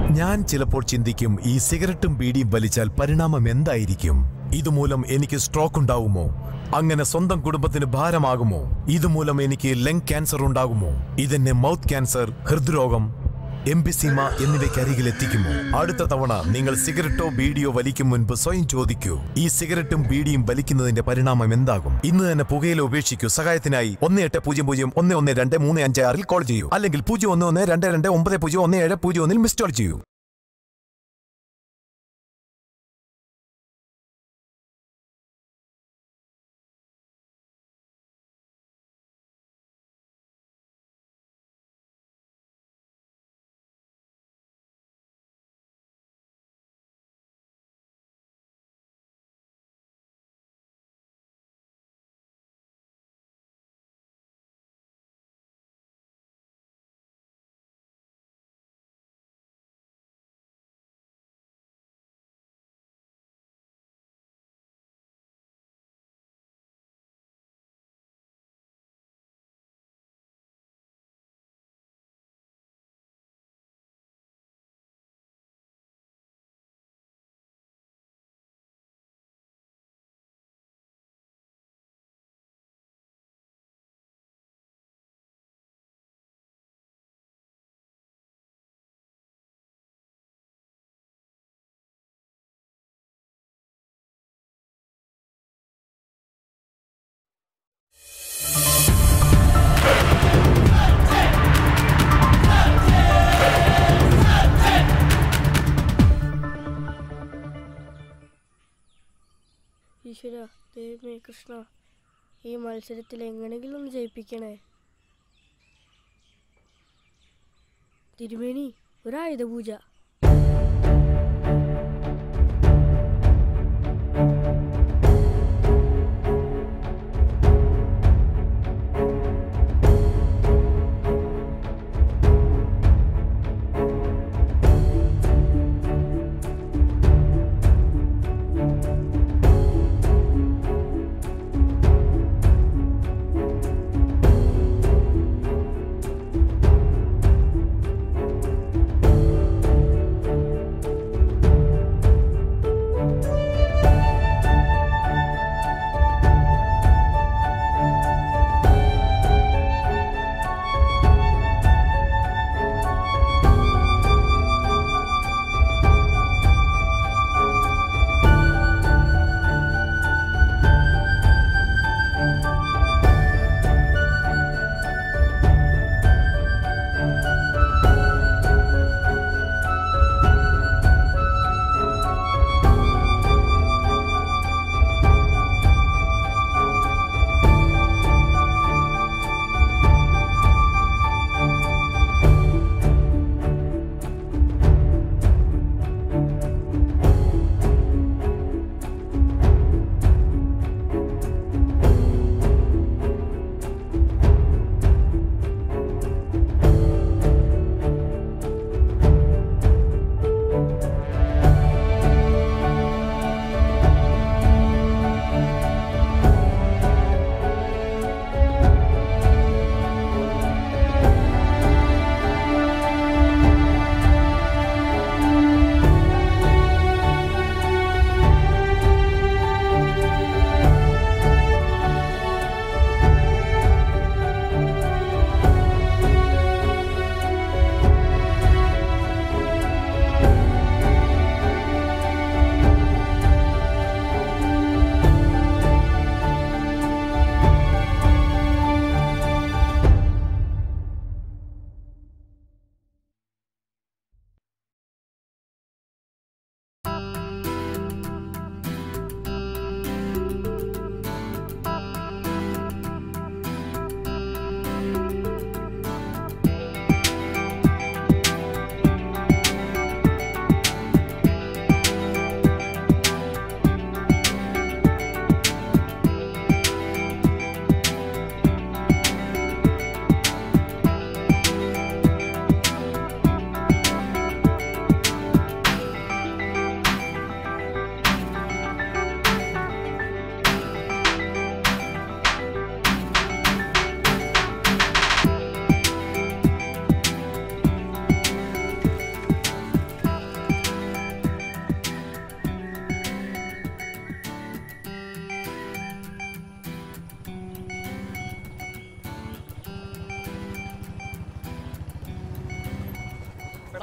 ഞാൻ ചിലപ്പോൾ ചിന്തിക്കും ഈ സിഗരറ്റും ബീഡിയും വലിച്ചാൽ പരിണാമം എന്തായിരിക്കും ഇതുമൂലം എനിക്ക് സ്ട്രോക്ക് ഉണ്ടാകുമോ അങ്ങനെ സ്വന്തം കുടുംബത്തിന് ഭാരമാകുമോ ഇതുമൂലം എനിക്ക് ലങ് ക്യാൻസർ ഉണ്ടാകുമോ ഇതെന്നെ മൗത്ത് ക്യാൻസർ ഹൃദ്രോഗം എംബിസിമ എന്നിവയ്ക്കരികിൽ എത്തിക്കുമോ അടുത്ത തവണ നിങ്ങൾ സിഗരറ്റോ ബീഡിയോ വലിക്കും മുൻപ് സ്വയം ചോദിക്കൂ ഈ സിഗരറ്റും ബീഡിയും വലിക്കുന്നതിന്റെ പരിണാമം എന്താകും ഇന്ന് തന്നെ പുകയില ഉപേക്ഷിക്കൂ സഹായത്തിനായി ഒന്ന് എട്ട് പൂജ്യം പൂജ്യം ഒന്ന് ഒന്ന് രണ്ട് മൂന്ന് അഞ്ച് ആറിൽ കോൾ ചെയ്യൂ അല്ലെങ്കിൽ പൂജ്യം ഒന്ന് ഒന്ന് രണ്ട് രണ്ട് ഒമ്പത് പൂജ്യം ഒന്ന് ഏഴ് പൂജ്യം ഒന്നിൽ മിസ് കോൾ ചെയ്യൂ ഈശ്വര ദൈവമേ കൃഷ്ണ ഈ മത്സരത്തിൽ എങ്ങനെങ്കിലും ഒന്ന് ജയിപ്പിക്കണേ തിരുമേനി ഒരായുധ പൂജ ആ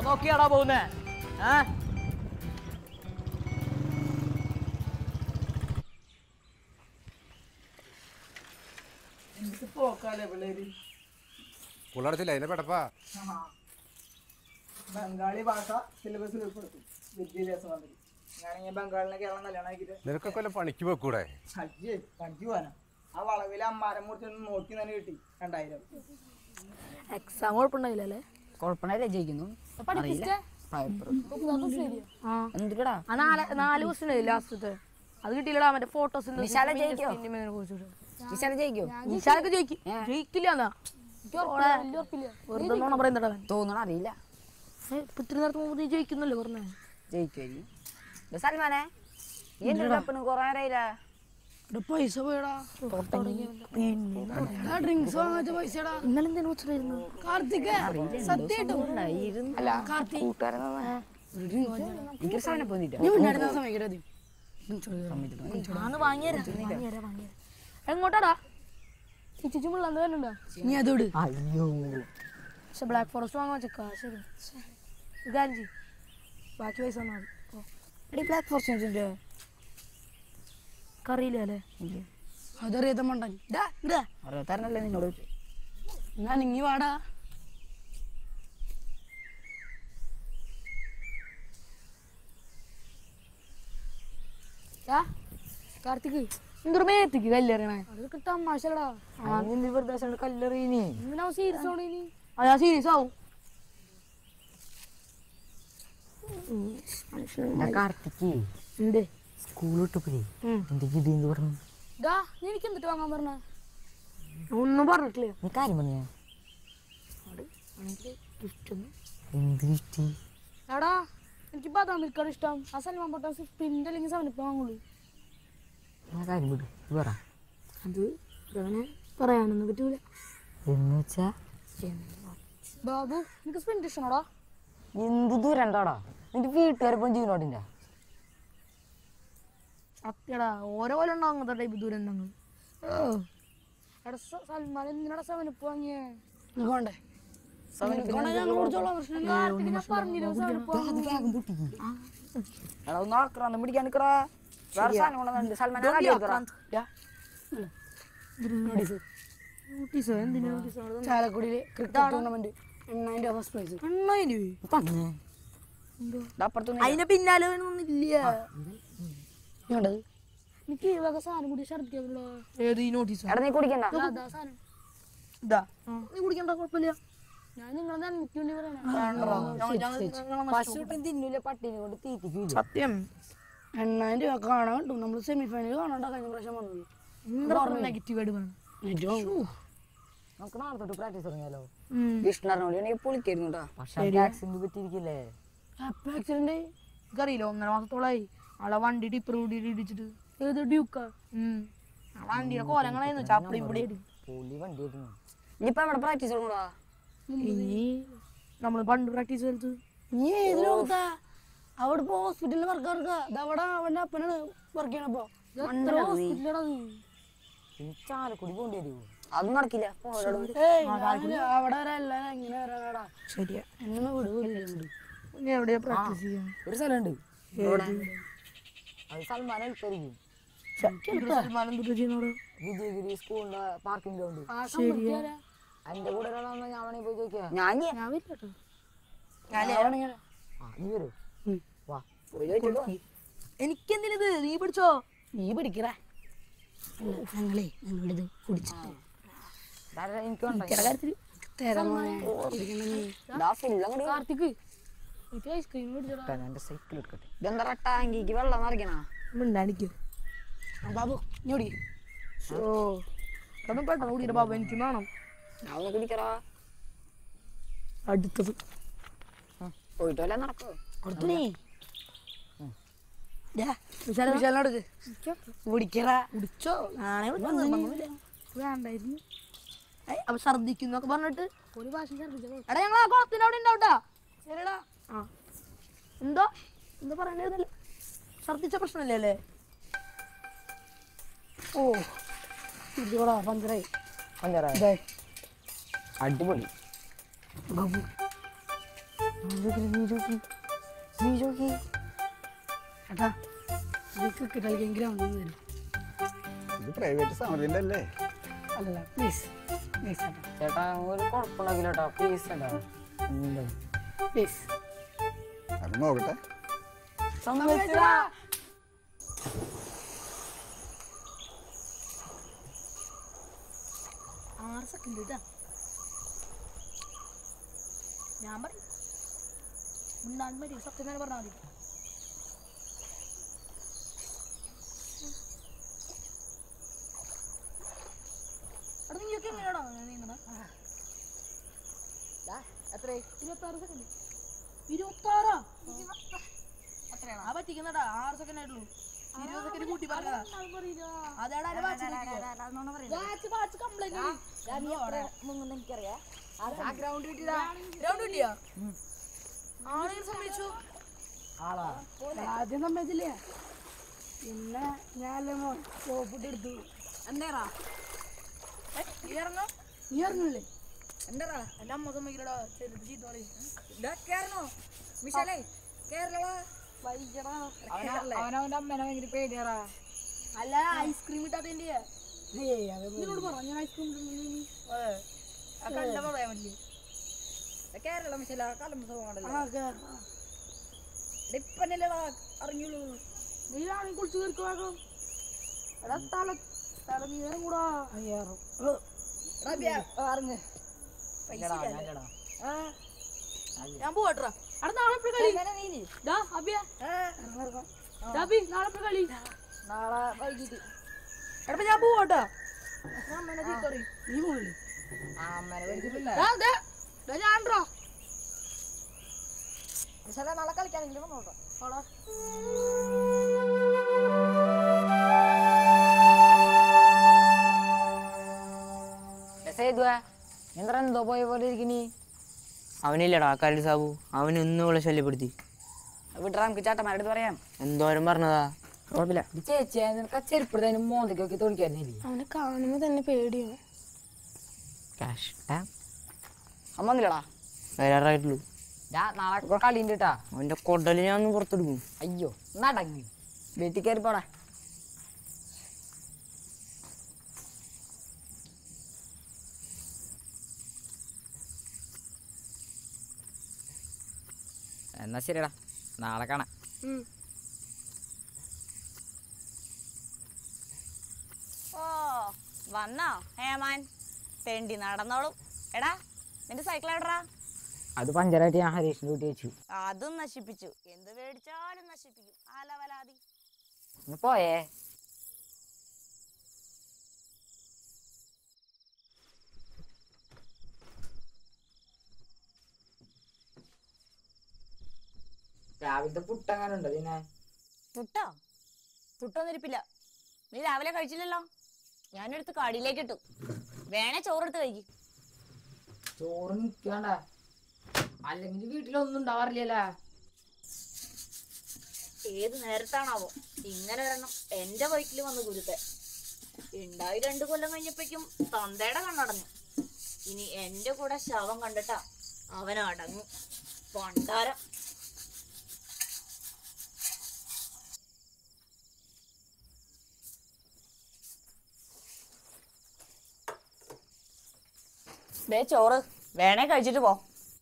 നോക്കിയാടാ പോകുന്നേ ഏ പുള്ളടച്ചില്ല അതിന്റെ പെടപ്പാ ബംഗാളി ഭാഷ സിലബസിൽ ഉൾപ്പെടുത്തും വിദ്യാഭ്യാസ മന്ത്രി ഞാനിങ്ങനെ ബംഗാളിനെ കേരളം കല്യാണം ആക്കിയിട്ട് നിനക്കൊക്കെ വല്ല പണിക്ക് വെക്കൂടെ അജ്ജ് പണിക്ക് പോകാനാ ആ വളവിലെ അമ്മാരം മുറിച്ച് നോക്കി തന്നെ കിട്ടി രണ്ടായിരം എക്സാം കുഴപ്പമുണ്ടായില്ലല്ലേ കുഴപ്പമില്ല ജയിക്കുന്നു എന്തിടാ ആ നാല് നാല് ക്വസ്റ്റ്യൻ ലാസ്റ്റത്തെ അത് കിട്ടിയില്ലടാ മറ്റേ ഫോട്ടോസിന്റെ വിശാല ജയിക്കോ? വിശാല ജയിക്കോ വിശാലൊക്കെ ജയിക്കും ജയിക്കില്ല എന്നാ വെറുതെ നോണ പറയുന്നടാ തോന്നണ അറിയില്ല ഇപ്പൊ ഇത്തിരി നേരത്തെ മുമ്പ് നീ ജയിക്കുന്നല്ലേ പറഞ്ഞേ ജയിക്കുമായിരിക്കും ഇത് സൽമാനെ ഈ എന്റെ കപ്പിന് കുറെ നേരമില്ല പൈസ പോയടാ ഡ്രിങ്ക്സ് വാങ്ങാത്ത പൈസടാ ഇന്നലെ എന്തിനു വെച്ചിട്ടായിരുന്നു കാർത്തിക് സത്യായിട്ടും എനിക്ക് സാധനം പോന്നിട്ട് ഞാന് വാങ്ങിയരാ വാങ്ങിയരാ വാങ്ങിയരാ എങ്ങോട്ടാടാ ഈ ചേച്ചി മുള്ളാന്ന് വരുന്നുണ്ടോ നീ അതോട് അയ്യോ പക്ഷെ ബ്ലാക്ക് ഫോറസ്റ്റ് വാങ്ങാൻ വെച്ചേക്കാ ശരി ഗാഞ്ചി ബാക്കി പൈസ തന്നാ മതി ഓ. എടി ബ്ലാക്ക് ഫോർച്യൂൺസിന്റെ കറിയില്ല അല്ലേ അതറിയാത്ത മണ്ടൻ ഇതാ ഇതാ അറിയാത്തരനല്ലേ നിന്നോട് എന്നാ നിങ്ങി വാടാ കാർത്തിക് എന്തൊരുമേത്തിക്ക് കല്ലെറിയണേ അത് കിട്ടാൻ മാഷല്ലടാ വെറുതെ കല്ലെറിയീനി എന്തിനാ സീരിയസ് ആവണേ ഇനി അതാ സീരിയസ് ആവും കാർത്തിക്ക് ഉണ്ട് സ്കൂൾ വിട്ടപ്പോഴേ എന്റെ ഗിരി എന്ന് പറഞ്ഞു ഡാ നീ എനിക്ക് എന്നിട്ട് വാങ്ങാൻ പറഞ്ഞ ഒന്നും പറഞ്ഞിട്ടില്ല നീ കാര്യം പറഞ്ഞ ഗിഫ്റ്റ് ഒന്നും എന്ത് കിട്ടി എടാ എനിക്ക് ബദാം മിൽക്കാണ് ഇഷ്ടം ആ സൽമാൻ പൊട്ടാൻ സ്പ്രിന്റ് അല്ലെങ്കിൽ സെവനിപ്പ് വാങ്ങുള്ളൂ ഞാൻ കാര്യം വിടും പറ അത് അങ്ങനെ പറയാനൊന്നും പറ്റൂല എന്ന് വെച്ചാ ബാബു എനിക്ക് സ്പ്രിന്റ് ഇഷ്ടമാടാ എന്ത് ദൂരണ്ടാടാ നിന്റെ വീട്ടുകാരെ ജീവനോടിന്റെ സത്യടാ ഓരോ കൊല്ലം ഉണ്ടാവും അങ്ങനത്തെ ടൈപ്പ് ദുരന്തങ്ങൾ എടാ സ- സൽമാൻ എന്തിനാടാ സെവനിപ്പ് വാങ്ങിയേ വേണ്ടേ എടാ ഒന്ന് ആക്രാന്തം പിടിക്കാൻ നിക്കടാ വേറെ സാധനം കൊണ്ടുവന്നിട്ടുണ്ട് സൽമാൻ ആടി എടുക്കടാ ചാലക്കുടിയില് ക്രിക്കറ്റ് ടൂർണമെന്റ് എണ്ണായിരം ഫസ്റ്റ് പ്രൈസ് എണ്ണായിരം തന്നെ അപ്പുറത്തൊന്നും അതിന്റെ പിന്നാലെ ഒന്നുമില്ല എനിക്ക് ഈ വക സാധനം കൂടി ഛർദിക്കാനുള്ള ഏത് ഈ നോട്ടീസ് എടാ നീ കുടിക്കണ്ട സാധനം ഇതാ നീ കുടിക്കണ്ട കുഴപ്പമില്ല ഞാൻ നിങ്ങളെ നന്ദിക്ക് വേണ്ടി പറയണ പശുട്ടും തിന്നൂല പട്ടിനെ കൊണ്ട് തീറ്റിക്കൂല സത്യം എണ്ണായിരം രൂപ കാണാൻ കിട്ടും നമ്മൾ സെമി ഫൈനൽ കാണാണ്ട കഴിഞ്ഞ പ്രാവശ്യം വന്നത് നെഗറ്റീവ് ആയിട്ട് വേണം നമുക്ക് നാളെ തൊട്ട് പ്രാക്ടീസ് തുടങ്ങിയാലോ വിഷ്ണറിനോട് എനിക്ക് പൊളിക്കായിരുന്നു കേട്ടോ പക്ഷെ ആക്സിഡന്റ് പറ്റിയിരിക്കില്ലേ ആക്സിഡന്റ് എനിക്കറിയില്ല ഒന്നര മാസത്തോളായി ആളെ വണ്ടി ടിപ്പർ കൂടി ഇടിച്ചിട്ട് ഏത് ഡ്യൂക്ക ആ വണ്ടിയുടെ കോലങ്ങളായിരുന്നു ചാപ്പിടി ഇവിടെ പൊളി വണ്ടി ആയിരുന്നു ഇനിയിപ്പോ എവിടെ പ്രാക്ടീസ് തുടങ്ങൂടാ ഇനി നമ്മൾ പണ്ട് പ്രാക്ടീസ് കളിച്ചത് നീ ഏത് ലോകത്താ അവിടെ ഇപ്പൊ ഹോസ്പിറ്റലിൽ വർക്ക് ഇറക്കുക അവിടെ അവന്റെ അപ്പനാണ് വർക്ക് ചെയ്യണപ്പോ ഹോസ്പിറ്റലടാ നീ ഇനി ചാലക്കുടി പോകേണ്ടി വരുമോ അത് നടക്കില്ല പോരോട് അവിടെ വരെ എല്ലാരും എങ്ങനെ വരാനാടാ ശരിയാ എന്നെ വിട് വിടില്ല നീ എവിടെയാ പ്രാക്ടീസ് ചെയ്യാൻ ഒരു സ്ഥലമുണ്ട് അത് സൽമാൻ എളുപ്പമായിരിക്കും സൽമാനം എന്തൊക്കെ ചെയ്യുന്നോട് വിജയഗിരി സ്കൂളിന്റെ പാർക്കിംഗ് ഗ്രൗണ്ട് ശരിയാ എന്റെ കൂടെ ഒരാളാണെന്ന് ഞാൻ വേണമെങ്കിൽ പോയി ചോദിക്കാം ഞാൻ ഞാൻ വരില്ലട്ടോ ആ നീ വരൂ വാ പോയി ചോദിച്ചോളൂ എനിക്കെന്തിനത് നീ പിടിച്ചോ നീ പിടിക്കറ ഞങ്ങളെ ഞങ്ങളിത് കുടിച്ചിട്ട് ഇതാരാ എനിക്ക് വേണ്ട ഇതാ full അങ്ങട് കാർത്തിക് എനിക്ക് ഐസ്ക്രീം പിടിച്ചടാ ഇട്ടാ, ഞാൻ എന്റെ സൈക്കിൾ എടുക്കട്ടെ ഇതെന്താ ടാങ്കിക്ക് വെള്ളം നിറയ്ക്കണ മിണ്ടാണിക്ക് ബാബു ഞോടി ഓ അതൊന്നും പെട്ടെന്ന് കുടിയുടെ ബാബു എനിക്ക് വേണം ഞാൻ ഒന്ന് കുടിക്കറാ അടുത്തത് പോയിട്ട് വല്ല നടക്കോ കൊടുത്തു നീ വിശാലോട് കുടിക്കടാ കുടിച്ചോ നാളെ വേണ്ടായിരുന്നു ഏയ്, അപ്പൊ ഛർദിക്കുന്നൊക്കെ പറഞ്ഞിട്ട് ഒരു ഭാഷ ഛർദിച്ചോ എടാ ഞങ്ങൾ ആ കുളത്തിന്റെ അവിടെ ഉണ്ടാവട്ടാ ശരിടാ ആ എന്തോ എന്താ പറയണ്ടല്ലോ ഛർദിച്ച പ്രശ്നമില്ലേ അല്ലേ ഓ ഇതോടാ പഞ്ചറായി പഞ്ചറായ ഇതായി അടിപൊളി ബാബു ഏട്ടാ ഇത് ക്രിക്കറ്റ് കളിക്കാൻ ഗ്രൗണ്ടിൽ നിന്ന് തരും ഇത് പ്രൈവറ്റ് സമരത്തിൻ്റെ അല്ലേ അല്ല പ്ലീസ് പ്ലീസ് ഏട്ടാ ചേട്ടാ ഒരു കുഴപ്പമുണ്ടാക്കില്ല കേട്ടോ പ്ലീസ് ചേട്ടാ പ്ലീസ് അത് നോക്കട്ടെ സമ്മതിച്ചതാ ആറ് സെക്കൻഡ് ഇതാ ഞാൻ പറയും മുണ്ടാണ്ട് മതി സത്യം തന്നെ പറഞ്ഞാൽ മതി അവിടെ നീയൊക്കെ എങ്ങനെയാണോ നീങ്ങണത് എത്ര ഇരുപത്താറ് സെക്കൻഡ് ഇരുപത്താറാ ആ പറ്റിക്കുന്നടാ ആറ് സെക്കൻഡ് ആയിട്ടുള്ളൂ ഇരുപത് സെക്കൻഡ് കൂട്ടി പറഞ്ഞതാ അതേടാ അതിന്റെ watch watch watch complaint ground കിട്ടിയതാ ഗ്രൗണ്ട് കിട്ടിയാ ആളുകൾ സമ്മതിച്ചു ആളാ ആദ്യം സമ്മതിച്ചില്ലേ പിന്നെ ഞാൻ സോപ്പിട്ട് എടുത്തു എന്താ നീ ഇറങ്ങാം നീ ഇറങ്ങില്ലേ എന്താ എന്റെ അമ്മ സമ്മതിക്കലടാ ചെറുത് ചീത്ത പറയും മിഷലേ കേരള വൈകടാ അവനവന്റെ അമ്മേനെ ഭയങ്കര പേടിയാറാ അല്ല ഐസ്ക്രീം ഇട്ടാത്തതിന്റെ നിന്നോട് പറഞ്ഞു ഞാൻ ഐസ്ക്രീം കണ്ട പറയാൻ പറ്റില്ല കേരള മിഷല കലമ്പ് സുഖമാണല്ലോ ആ കേറാ. ഇപ്പന്നല്ലടാ അറിഞ്ഞുള്ളൂ നീ ആണെങ്കിൽ കുളിച്ച് കയറിക്കോക്കാം എടാ തല തല നീരം കൂടാ അയ്യാറും അറിഞ്ഞ് ഞാൻ പോവാട്ടാ അവിടെ നാളെ എപ്പോഴും കളി ഡാ അബിയ ഡാബി നാളെ എപ്പോഴും കളി നാളെ വൈകിട്ട് എടാ ഞാൻ പോവാട്ടാ ഞാൻ അമ്മേനെ ചീത്ത പറയും. നീ പോകില്ലേ അമ്മേനെ വൈകിട്ടില്ല ഞാൻട്രാ മിഷല നാളെ കളിക്കാനെങ്കിലും നോക്കാം എന്താ എന്തോ പോയ പോലെ ഇരിക്കണി അവനില്ലടാ കരടി സാബു അവനൊന്നും ഇവിടെ ശല്യപ്പെടുത്തി വിട്ടാ നമുക്ക് ചേട്ടന്മാരുടെ അടുത്ത് പറയാം എന്തോരം പറഞ്ഞതാ കുഴപ്പമില്ല ചേച്ചി നിനക്ക് ചെരുപ്പെടുത്തതിന് മോന്തയ്ക്കൊക്കെ തൊളിക്കായിരുന്നില്ലേ അവനെ കാണുമ്പോ തന്നെ പേടിയാണ് ക്യാഷ് അമ്മ വന്നില്ലടാ വരാറായിട്ടുള്ളൂ ഞാൻ നാളെ കളി ഉണ്ട് കേട്ടാ അവന്റെ കൊടല് ഞാൻ ഒന്ന് പുറത്തെടുക്കും അയ്യോ നടങ്ങി വീട്ടിൽ കയറി പോടാ എന്നാ ശരിടാ നാളെ കാണാം ഓ വന്നോ ഹേമാൻ തെണ്ടി നടന്നോളും എടാ നിന്റെ സൈക്കിൾ എവിടാ അത് പഞ്ചറായിട്ട് ഞാൻ ഹരീഷിന് കൂട്ടി വെച്ചു അതും നശിപ്പിച്ചു എന്ത് മേടിച്ചാലും നശിപ്പിക്കും ആലവലാതി ഒന്ന് പോയേ രാവിലത്തെ പുട്ടങ്ങാനുണ്ടോ പിന്നെ പുട്ടോ പുട്ടൊന്നും ഇരിപ്പില്ല നീ രാവിലെ കഴിച്ചില്ലല്ലോ ഞാനെടുത്ത് കടിയിലേക്ക് ഇട്ടു വേണേ ചോറെടുത്ത് കഴിക്കും ചോറ് നിൽക്കണ്ട അല്ലെങ്കിൽ വീട്ടിലൊന്നും ഉണ്ടാവാറില്ലല്ലോ ഏത് നേരത്താണാവോ ഇങ്ങനെ ഒരെണ്ണം എന്റെ വയറ്റിൽ വന്ന് ഗുരുത്തെ ഉണ്ടായി രണ്ടു കൊല്ലം കഴിഞ്ഞപ്പോഴേക്കും തന്തയുടെ കണ്ണടഞ്ഞു ഇനി എന്റെ കൂടെ ശവം കണ്ടിട്ടാ അവൻ അടങ്ങും പണ്ടാരം ദേ ചോറ് വേണേ കഴിച്ചിട്ട് പോ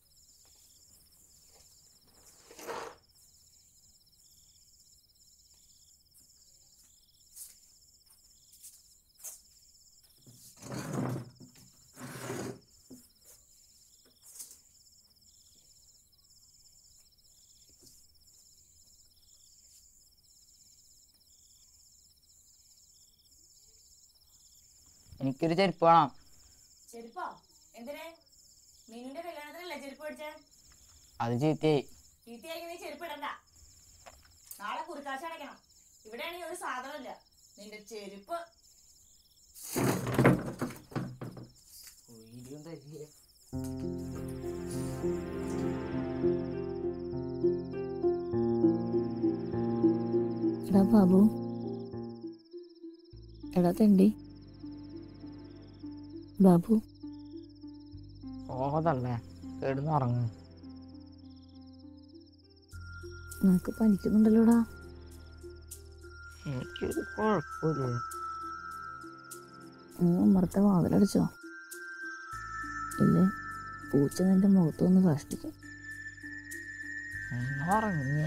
എനിക്കൊരു ചെരുപ്പ് വേണം ചെരുപ്പോ എന്തിനെ മീനുന്റെ കല്യാണത്തിനല്ലേ ചെരുപ്പ് മേടിച്ചേ അത് ചീത്തയായി ചീത്തയായി നീ ചെരുപ്പ് ഇടണ്ട നാളെ കുറിക്കാശ് അടയ്ക്കണം ഇവിടെയാണെങ്കിൽ ഒരു സാധനമില്ല നിന്റെ ചെരുപ്പ് എടാ ബാബു എടാ തെണ്ടി ബാബു ഓതല്ലേ കിടന്ന് ഉറങ്ങും നിനക്ക് പനിക്കുന്നുണ്ടല്ലോടാ എനിക്കൊരു കുഴപ്പമില്ല നീ ഉമ്മറത്തെ വാതിലടിച്ചോ ഇല്ലേ പൂച്ച നിന്റെ മുഖത്ത് വന്ന് കഷ്ടിക്കും പറഞ്ഞേ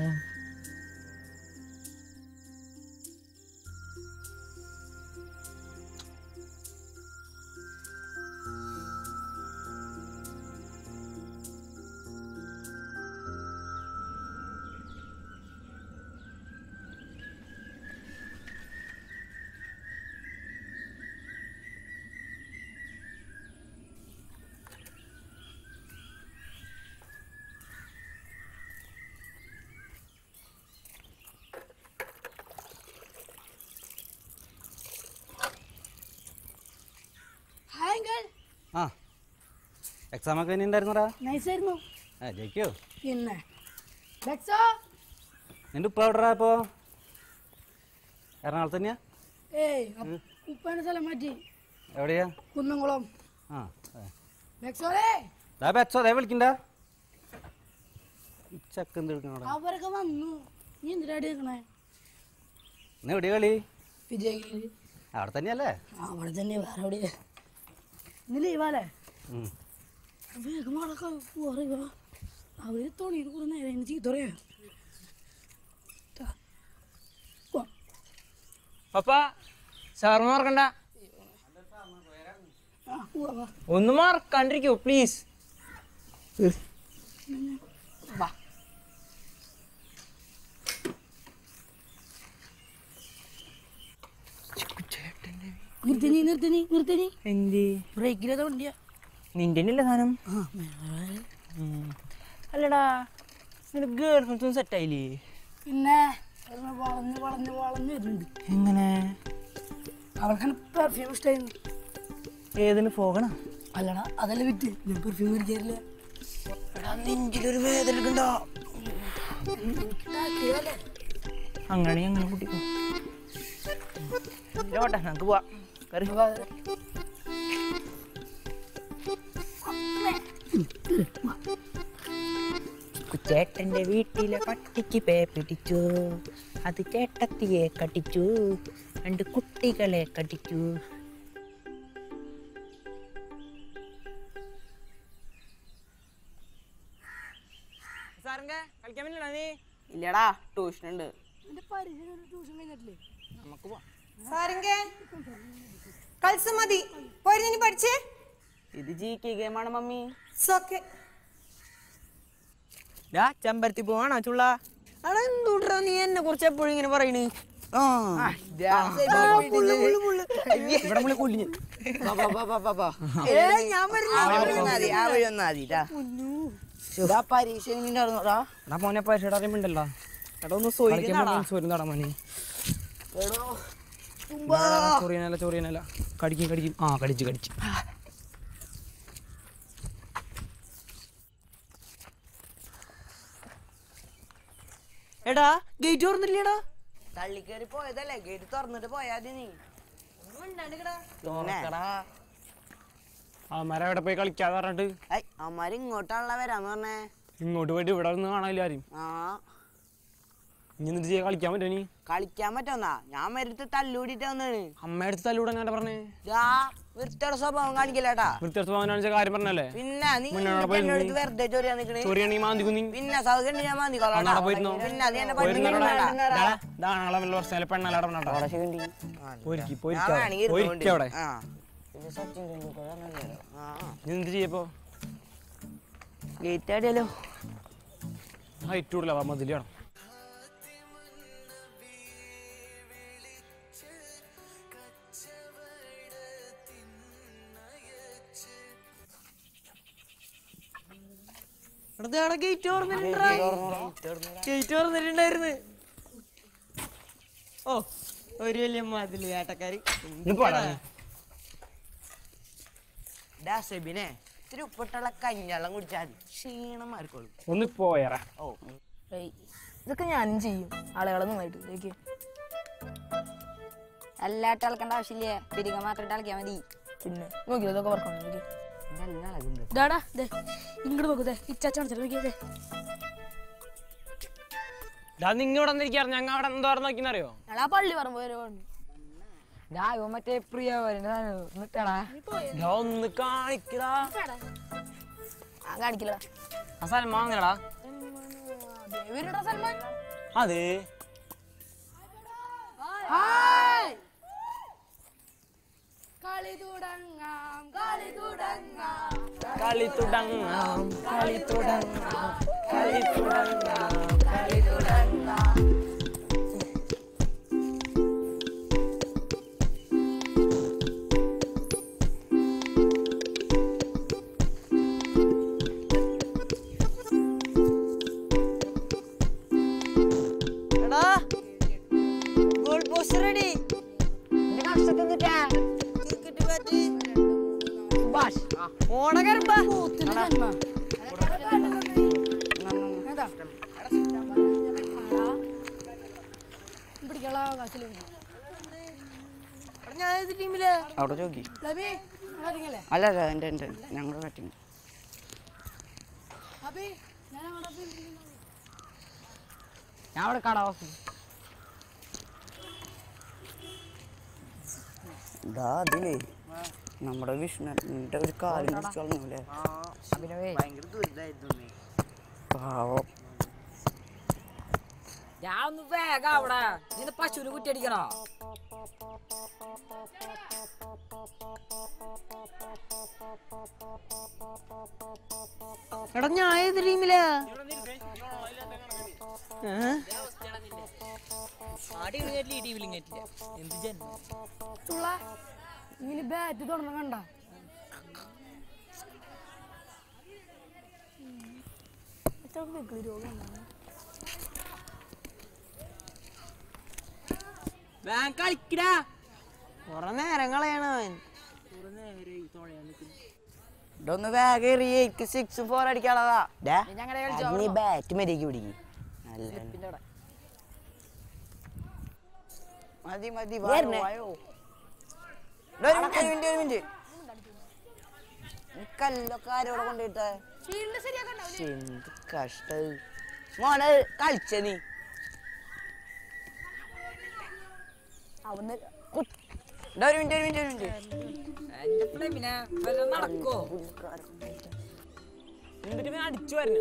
ഹായ് ആ എക്സാം ഒക്കെ ഇനി ഉണ്ടായിരുന്നടാ നൈസ് ആയിരുന്നു ആ ജയിക്കോ പിന്നെ ബെക്സോ നിന്റെ ഉപ്പ എവിടെടാ ഇപ്പോ എറണാകുളത്ത് തന്നെയാ ഏയ് ഉപ്പാന്റെ സ്ഥലം മാറ്റി എവിടെയാ കുന്നംകുളം ആ ബെക്സോലേ ദാ ബെച്ചോ ദേ വിളിക്കണ്ട ഈ ചക്ക എന്ത് എടുക്കണോടാ അവരൊക്കെ വന്നു നീ എന്തിനാടി നിൽക്കണേ ഇന്ന് എവിടെയാ കളി വിജയഗിരി അവിടെ തന്നെയല്ലേ അവിടെ തന്നെ വേറെ എവിടെ ഇന്ന് ലീവാല്ലേ ഉം. വേഗം നടക്കാം പോറിയോ അവര് തുണിയിൽ കൂടെ നേരെ ഇന്ന് ചീത്ത പറയാ പപ്പ സാറിന് മറക്കണ്ട ആ പോവാ വാ. ഒന്ന് മറക്കാണ്ടിരിക്കോ പ്ലീസ് നിർത്തിനി നിർത്തിനി നിർത്തിനി എന്ത് ബ്രേക്കിലത് വണ്ടിയാ നിന്റെ അല്ലേ സാധനം ആ മേലെ. ഉം. അല്ലടാ നിന്റെ ഗേൾ ഫ്രണ്ട്സ് സെറ്റ് ആയില്ലേ പിന്നെ ഒന്ന് വളഞ്ഞ് വളഞ്ഞ് വളഞ്ഞ് വരുന്നുണ്ട് എങ്ങനെ അവൾക്കാണ് പെർഫ്യൂം ഇഷ്ടമായിരുന്നു ഏതിന് പോകണം അല്ലടാ അതല്ല വിറ്റ് ഞാൻ പെർഫ്യൂം മേടിക്കാറില്ല നെഞ്ചിലൊരു വേദന എടുക്കണ്ടോ അങ്ങനെ അങ്ങനെ കുട്ടിക്കോ പോട്ടെ നമുക്ക് പോവാം കറി ചേട്ടന്റെ വീട്ടിലെ പട്ടിക്ക് പേ പിടിച്ചു അത് ചേട്ടത്തിയെ കടിച്ചു രണ്ട് കുട്ടികളെ കടിച്ചു കളിക്കാൻ പറ്റില്ല നീ ഇല്ലടാ ട്യൂഷൻ ഉണ്ട് എന്റെ പരിചയം ട്യൂഷൻ കഴിഞ്ഞിട്ടില്ലേ നമുക്ക് പോവാം സാരംഗേ കളിച്ച മതി പോയിരുന്നിനി പഠിച്ചേ ഇത് ജി കെ ഗെയിമാണ് മമ്മി സോക്കെ ഡാ ചെമ്പരത്തി പോവാണോ ചുള്ള അവിടെ എന്തുട്രാ നീ എന്നെ കുറിച്ച് എപ്പോഴും ഇങ്ങനെ പറയണ് ഇവിടെ മുള്ളി കൊല്ലിഞ്ഞ് പരീക്ഷ എങ്ങനെയുണ്ടായിരുന്നോടാ എടാ മോനെ പരിശീലനം അറിയുമ്പോണ്ടല്ലോ എടാ ഒന്ന് സോയിക്ക് സൂര്യൻ മോനെ ചൊറിയനല്ല ചൊറിയനല്ല കടിക്കും കടിക്കും ആ കടിച്ചു കടിച്ചു എടാ ഗേറ്റ് തുറന്നില്ലേടാ തള്ളിക്കേറി പോയതല്ലേ ഗേറ്റ് തുറന്നിട്ട് പോയാതി നീ തുറക്കടാ. അവന്മാരെ എവിടെ പോയി കളിക്കാതെ പറഞ്ഞിട്ട് ഐ അമ്മാര് ഇങ്ങോട്ടാണല്ലോ വരാന്ന് പറഞ്ഞേ ഇങ്ങോട്ട് പോയിട്ട് ഇവിടെ നിന്ന് കാണാനില്ല ആരും ആ ഇനി എന്നിട്ട് ചെയ്യാൻ കളിക്കാൻ പറ്റുമോ നീ കളിക്കാൻ പറ്റുന്നാ ഞാൻ മരുത്ത് തല്ലൂടിട്ട് വന്നാണ് അമ്മയുടെ അടുത്ത് തല്ലൂടെ ഞാൻ പറഞ്ഞേ ദാ വൃത്തിയുടെ സ്വഭാവം കാണിക്കില്ലേട്ടാ വൃത്തിയടുത്ത് പോകാൻ കാര്യം പറഞ്ഞല്ലേ പിന്നെ നീ മുന്നേ അവിടെ എന്നിട്ട് എന്നോട് പോയിരുന്നു. വെറുതെ ചൊറിയാ നിക്കണേ ചൊറിയാണെങ്കിൽ മാന്തിക്കും നീ പിന്നെ സൗകര്യം ഞാൻ മാന്തിക്കോളാം അന്നാടെ പോയിരുന്നോ പിന്നെ അത് എന്നെ പഠിപ്പിക്കണ്ടാ. ദാണങ്ങളെ വല്ല വർഷാലെ പെണ്ണാലെ പറഞ്ഞോ പോയിരിക്കി ഞാൻ പോയിരിക്കാം വേണമെങ്കിൽ പോയിരിക്കാം അവിടെ ആ. ഇത് സച്ചിൻ ടെണ്ടുൽക്കർ ആണല്ലോ. ആ, ആ. നീ എന്ത് ചെയ്യപ്പോ ഗേറ്റ് ആടിയല്ലോ ഹൈറ്റ് കൂടുതലാ മതിലാണ് ഗേറ്റ് ഗേറ്റ് തുറന്നിട്ടുണ്ടായിരുന്നു ഓ ഒരു വലിയ മതില് ഏട്ടക്കാരി ഡാസബിനെ ഇത്തിരി ഉപ്പിട്ടുള്ള കഞ്ഞെള്ളം കുടിച്ചാൽ മതി ക്ഷീണം മാറിക്കോളും ഒന്ന് പോയറാ ഓ ഏയ്, ഇതൊക്കെ ഞാനും ചെയ്യും ആളുകളെ നന്നായിട്ട് ഇതൊക്കെ എല്ലാട്ട് കളിക്കേണ്ട ആവശ്യമില്ലേ പിരിക മാത്രം ഇട്ട് കളിക്കാൻ മതി പിന്നെ നോക്കിയോ ഇതൊക്കെ വർക്കാണ് നോക്കി നല്ല അളകുണ്ട് ഡാടാ ദേ ഇങ്ങോട്ട് നോക്കൂ ദേ ഇച്ചാച്ചാണ് ചില നോക്കിയതേ നിങ്ങൾ ഇവിടെ വന്നിരിക്കാറ് ഞങ്ങൾ അവിടെ എന്തോ നോക്കിന്നറിയോ ഞങ്ങൾ ആ പള്ളി പറമ്പ് വരെ വന്നു ഞാൻ ഇവൻ മറ്റേ പ്രിയ നിട്ടടാ ഒന്ന് കാണിക്കടാ ഞാൻ കാണിക്കില്ല ആ സൽമാൻ വന്നടാ ദേവിയുടെ സൽമാൻ അതെ ഹായ് കളി തുടങ്ങാം കളി തുടങ്ങാം കളി തുടങ്ങാം കളി തുടങ്ങാം കളി തുടങ്ങാം കളി തുടങ്ങാം എടാ goal post ready cricket bat Subhash ഓണകരമ്പാ പിടിക്കാനുള്ള അവകാശം ഞാൻ ഏത് ടീമില് അവിടെ ചോക്കി ലബി കളിക്കല്ലേ അല്ല അല്ല എൻ്റെ എൻ്റെ ഞങ്ങളുടെ ബാറ്റിങ് അബി ഞാൻ അവിടെ പോയി ഞാൻ അവിടെ കടാവാക്കും ഇതാ അതിലേ നമ്മുടെ വിഷ്ണുന്റെ ഒരു കാലം പിടിച്ചു കളഞ്ഞൂലേ പാവം ഞാൻ ഒന്ന് വേഗം അവിടെ നിന്റെ പശുവിന് കുറ്റിയടിക്കണോ എടാ ഞാൻ ഏത് ടീമിലാ തുള്ള ഇങ്ങനെ ബാറ്റ് തുറന്ന കണ്ട കളിക്കടാ കൊറേ നേരം കളയണവൻ ഇതൊന്ന് വേഗം എറിയ എനിക്ക് സിക്സും ഫോർ അടിക്കാനുള്ളതാ ഡാ, ഞങ്ങളുടെ അത് നീ ബാറ്റ് മര്യാദക്ക് പിടിക്കും മതി മതി വായോ, വരണേ. വായോ. ഡാ, ഒരു മിനിറ്റ്, ഒരു മിനിറ്റ്, ഒരു മിനിറ്റ്. ഈ കല്ലൊക്കെ ആരോടെ കൊണ്ടുപോയിട്ടേ ഫീൽഡ് ശരിയാക്കണ്ട എന്ത് കഷ്ട മോനെ കളിച്ച നീ അവന്ന് ഡാ, ഒരു മിനിറ്റ് ഒരു മിനിറ്റ് ഒരു മിനിറ്റ് എന്റെ ഫ്ലെമിനെ വല്ല നടക്കോ എന്നിട്ട് അടിച്ചു വരണം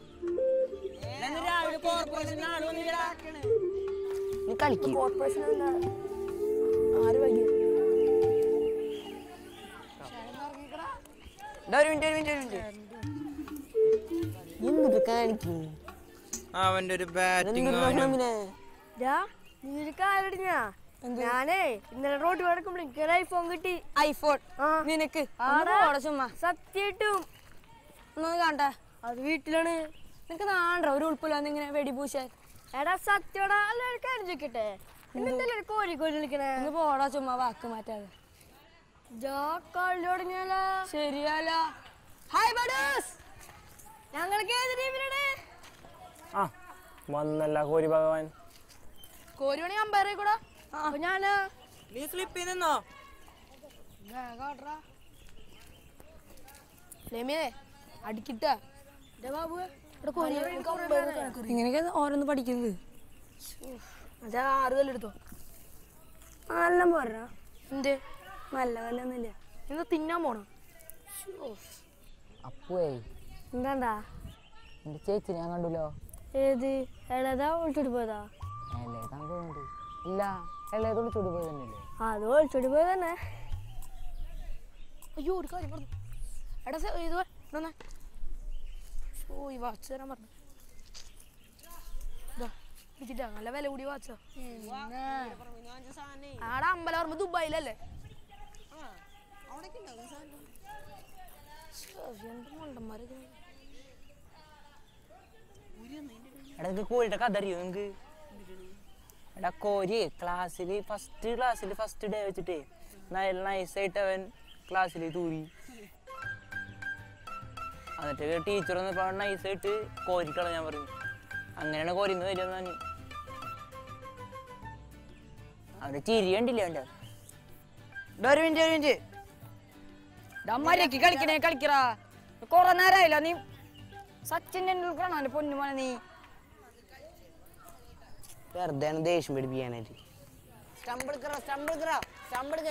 രാവിലെ കോർപ്പറേഷൻ ആള് വന്നില്ലടാ നീ കളിക്കും കോർപ്പറേഷൻ ആര് വൈകി ഒരു മിനിറ്റ് ഒരു മിനിറ്റ് ഒരു മിനിറ്റ് എന്തിട്ട് കാണിക്കും അവന്റെ ഒരു ബാറ്റിംഗ് നീ കാലടിഞ്ഞാ ഞാനേ ഇന്നലെ റോഡ് കിടക്കുമ്പോൾ എനിക്ക് ഒരു ഐഫോൺ കിട്ടി ഐഫോൺ നിനക്ക് ആടാ. ചുമ്മാ സത്യായിട്ടും ഒന്നും കാണട്ടെ അത് വീട്ടിലാണ് നിനക്ക് നാണ്ട ഒരു ഉൾപ്പില്ലാന്ന് ഇങ്ങനെ വെടിപൂശാൻ എടാ സത്യടാ അല്ല ഒരു കാര്യം ചോദിക്കട്ടെ ഇന്നത്തെ ഒരു കോഴി കോഴി വിളിക്കണേ ഒന്ന് പോടാ ചുമ്മാ വാക്ക് മാറ്റാതെ ജാ കളി തുടങ്ങിയാലോ ശരിയല്ല ഹായ് ബഡൂസ് ഞങ്ങൾക്ക് ഏത് ടീമിലാണ് ആ വന്നല്ല കോരി ഭഗവാൻ കോരി വേണമെങ്കിൽ അമ്പയർ കൂടാ അപ്പൊ ഞാന് നീ സ്ലിപ്പിൽ നിന്നോ ലെമിയെ അടിക്കിട്ട എന്റെ ബാബു ഇവിടെ കോരി എനിക്ക് umpire നെ കണക്ക് അറിയാം. ഇങ്ങനെയൊക്കെ ഓരോന്ന് പഠിക്കുന്നത് അതാ ആറ് കല്ലെടുത്തോ നല്ല പോരാ എന്ത് നല്ല കല്ലൊന്നുമില്ല എന്താ തിന്നാൻ പോണം അപ്പുവേ എന്താണ്ടാ എന്റെ ചേച്ചി ഞാൻ കണ്ടല്ലോ ഏത് എളതാ ഒളിച്ചോടി പോയതാ ഇളയതാൻ തോന്നുന്നുണ്ട് ഇല്ല ഇളയതോട് ചൂട് പോയി തന്നെയല്ലേ അത് ഒളിച്ചോടി പോയത് തന്നെ അയ്യോ ഒരു കാര്യം പറഞ്ഞു എടാ സെ- ഇത് വന്നേ ഓ ഈ വാച്ച് തരാൻ പറഞ്ഞു ഇതാ, ഇരിക്കട്ടെ, നല്ല വില കൂടി വാച്ച ആടെ അമ്പലം ഓർമ്മ ദുബായിലല്ലേ ശ്ശോ, എന്ത് മണ്ടന്മാരൊക്കെ. എടാ നിനക്ക് കോരിയുടെ കഥ അറിയോ നിനക്ക് എടാ കോരി ക്ലാസ്സിൽ ഫസ്റ്റ് ക്ലാസ്സിൽ ഫസ്റ്റ് ഡേ വെച്ചിട്ടേ നല്ല നൈസായിട്ട് അവൻ ക്ലാസ്സിൽ തൂരി എന്നിട്ട് ടീച്ചർ വന്നപ്പോൾ നൈസായിട്ട് കോരിക്കള ഞാൻ പറയും അങ്ങനെയാണ് കോരിന്ന് വരുമെന്ന് ഞാൻ അവിടെ ചിരി കണ്ടില്ല അവൻ്റെ ഒരു മിനിറ്റ് ഒരു മിനിറ്റ് മര്യാദക്ക് കളിക്കണേ കളിക്കറാ കൊറേ നേരമായില്ല നീ സച്ചിൻ ടെണ്ടുൽക്കറാണോ എന്റെ പൊന്നുമോനെ നീ വെറുതെ ദേഷ്യം പിടിപ്പിക്കാനായിട്ട് സ്റ്റംബ് എടുക്കറ സ്റ്റംബ് എടുക്കറ സ്റ്റംബ് എടുക്ക്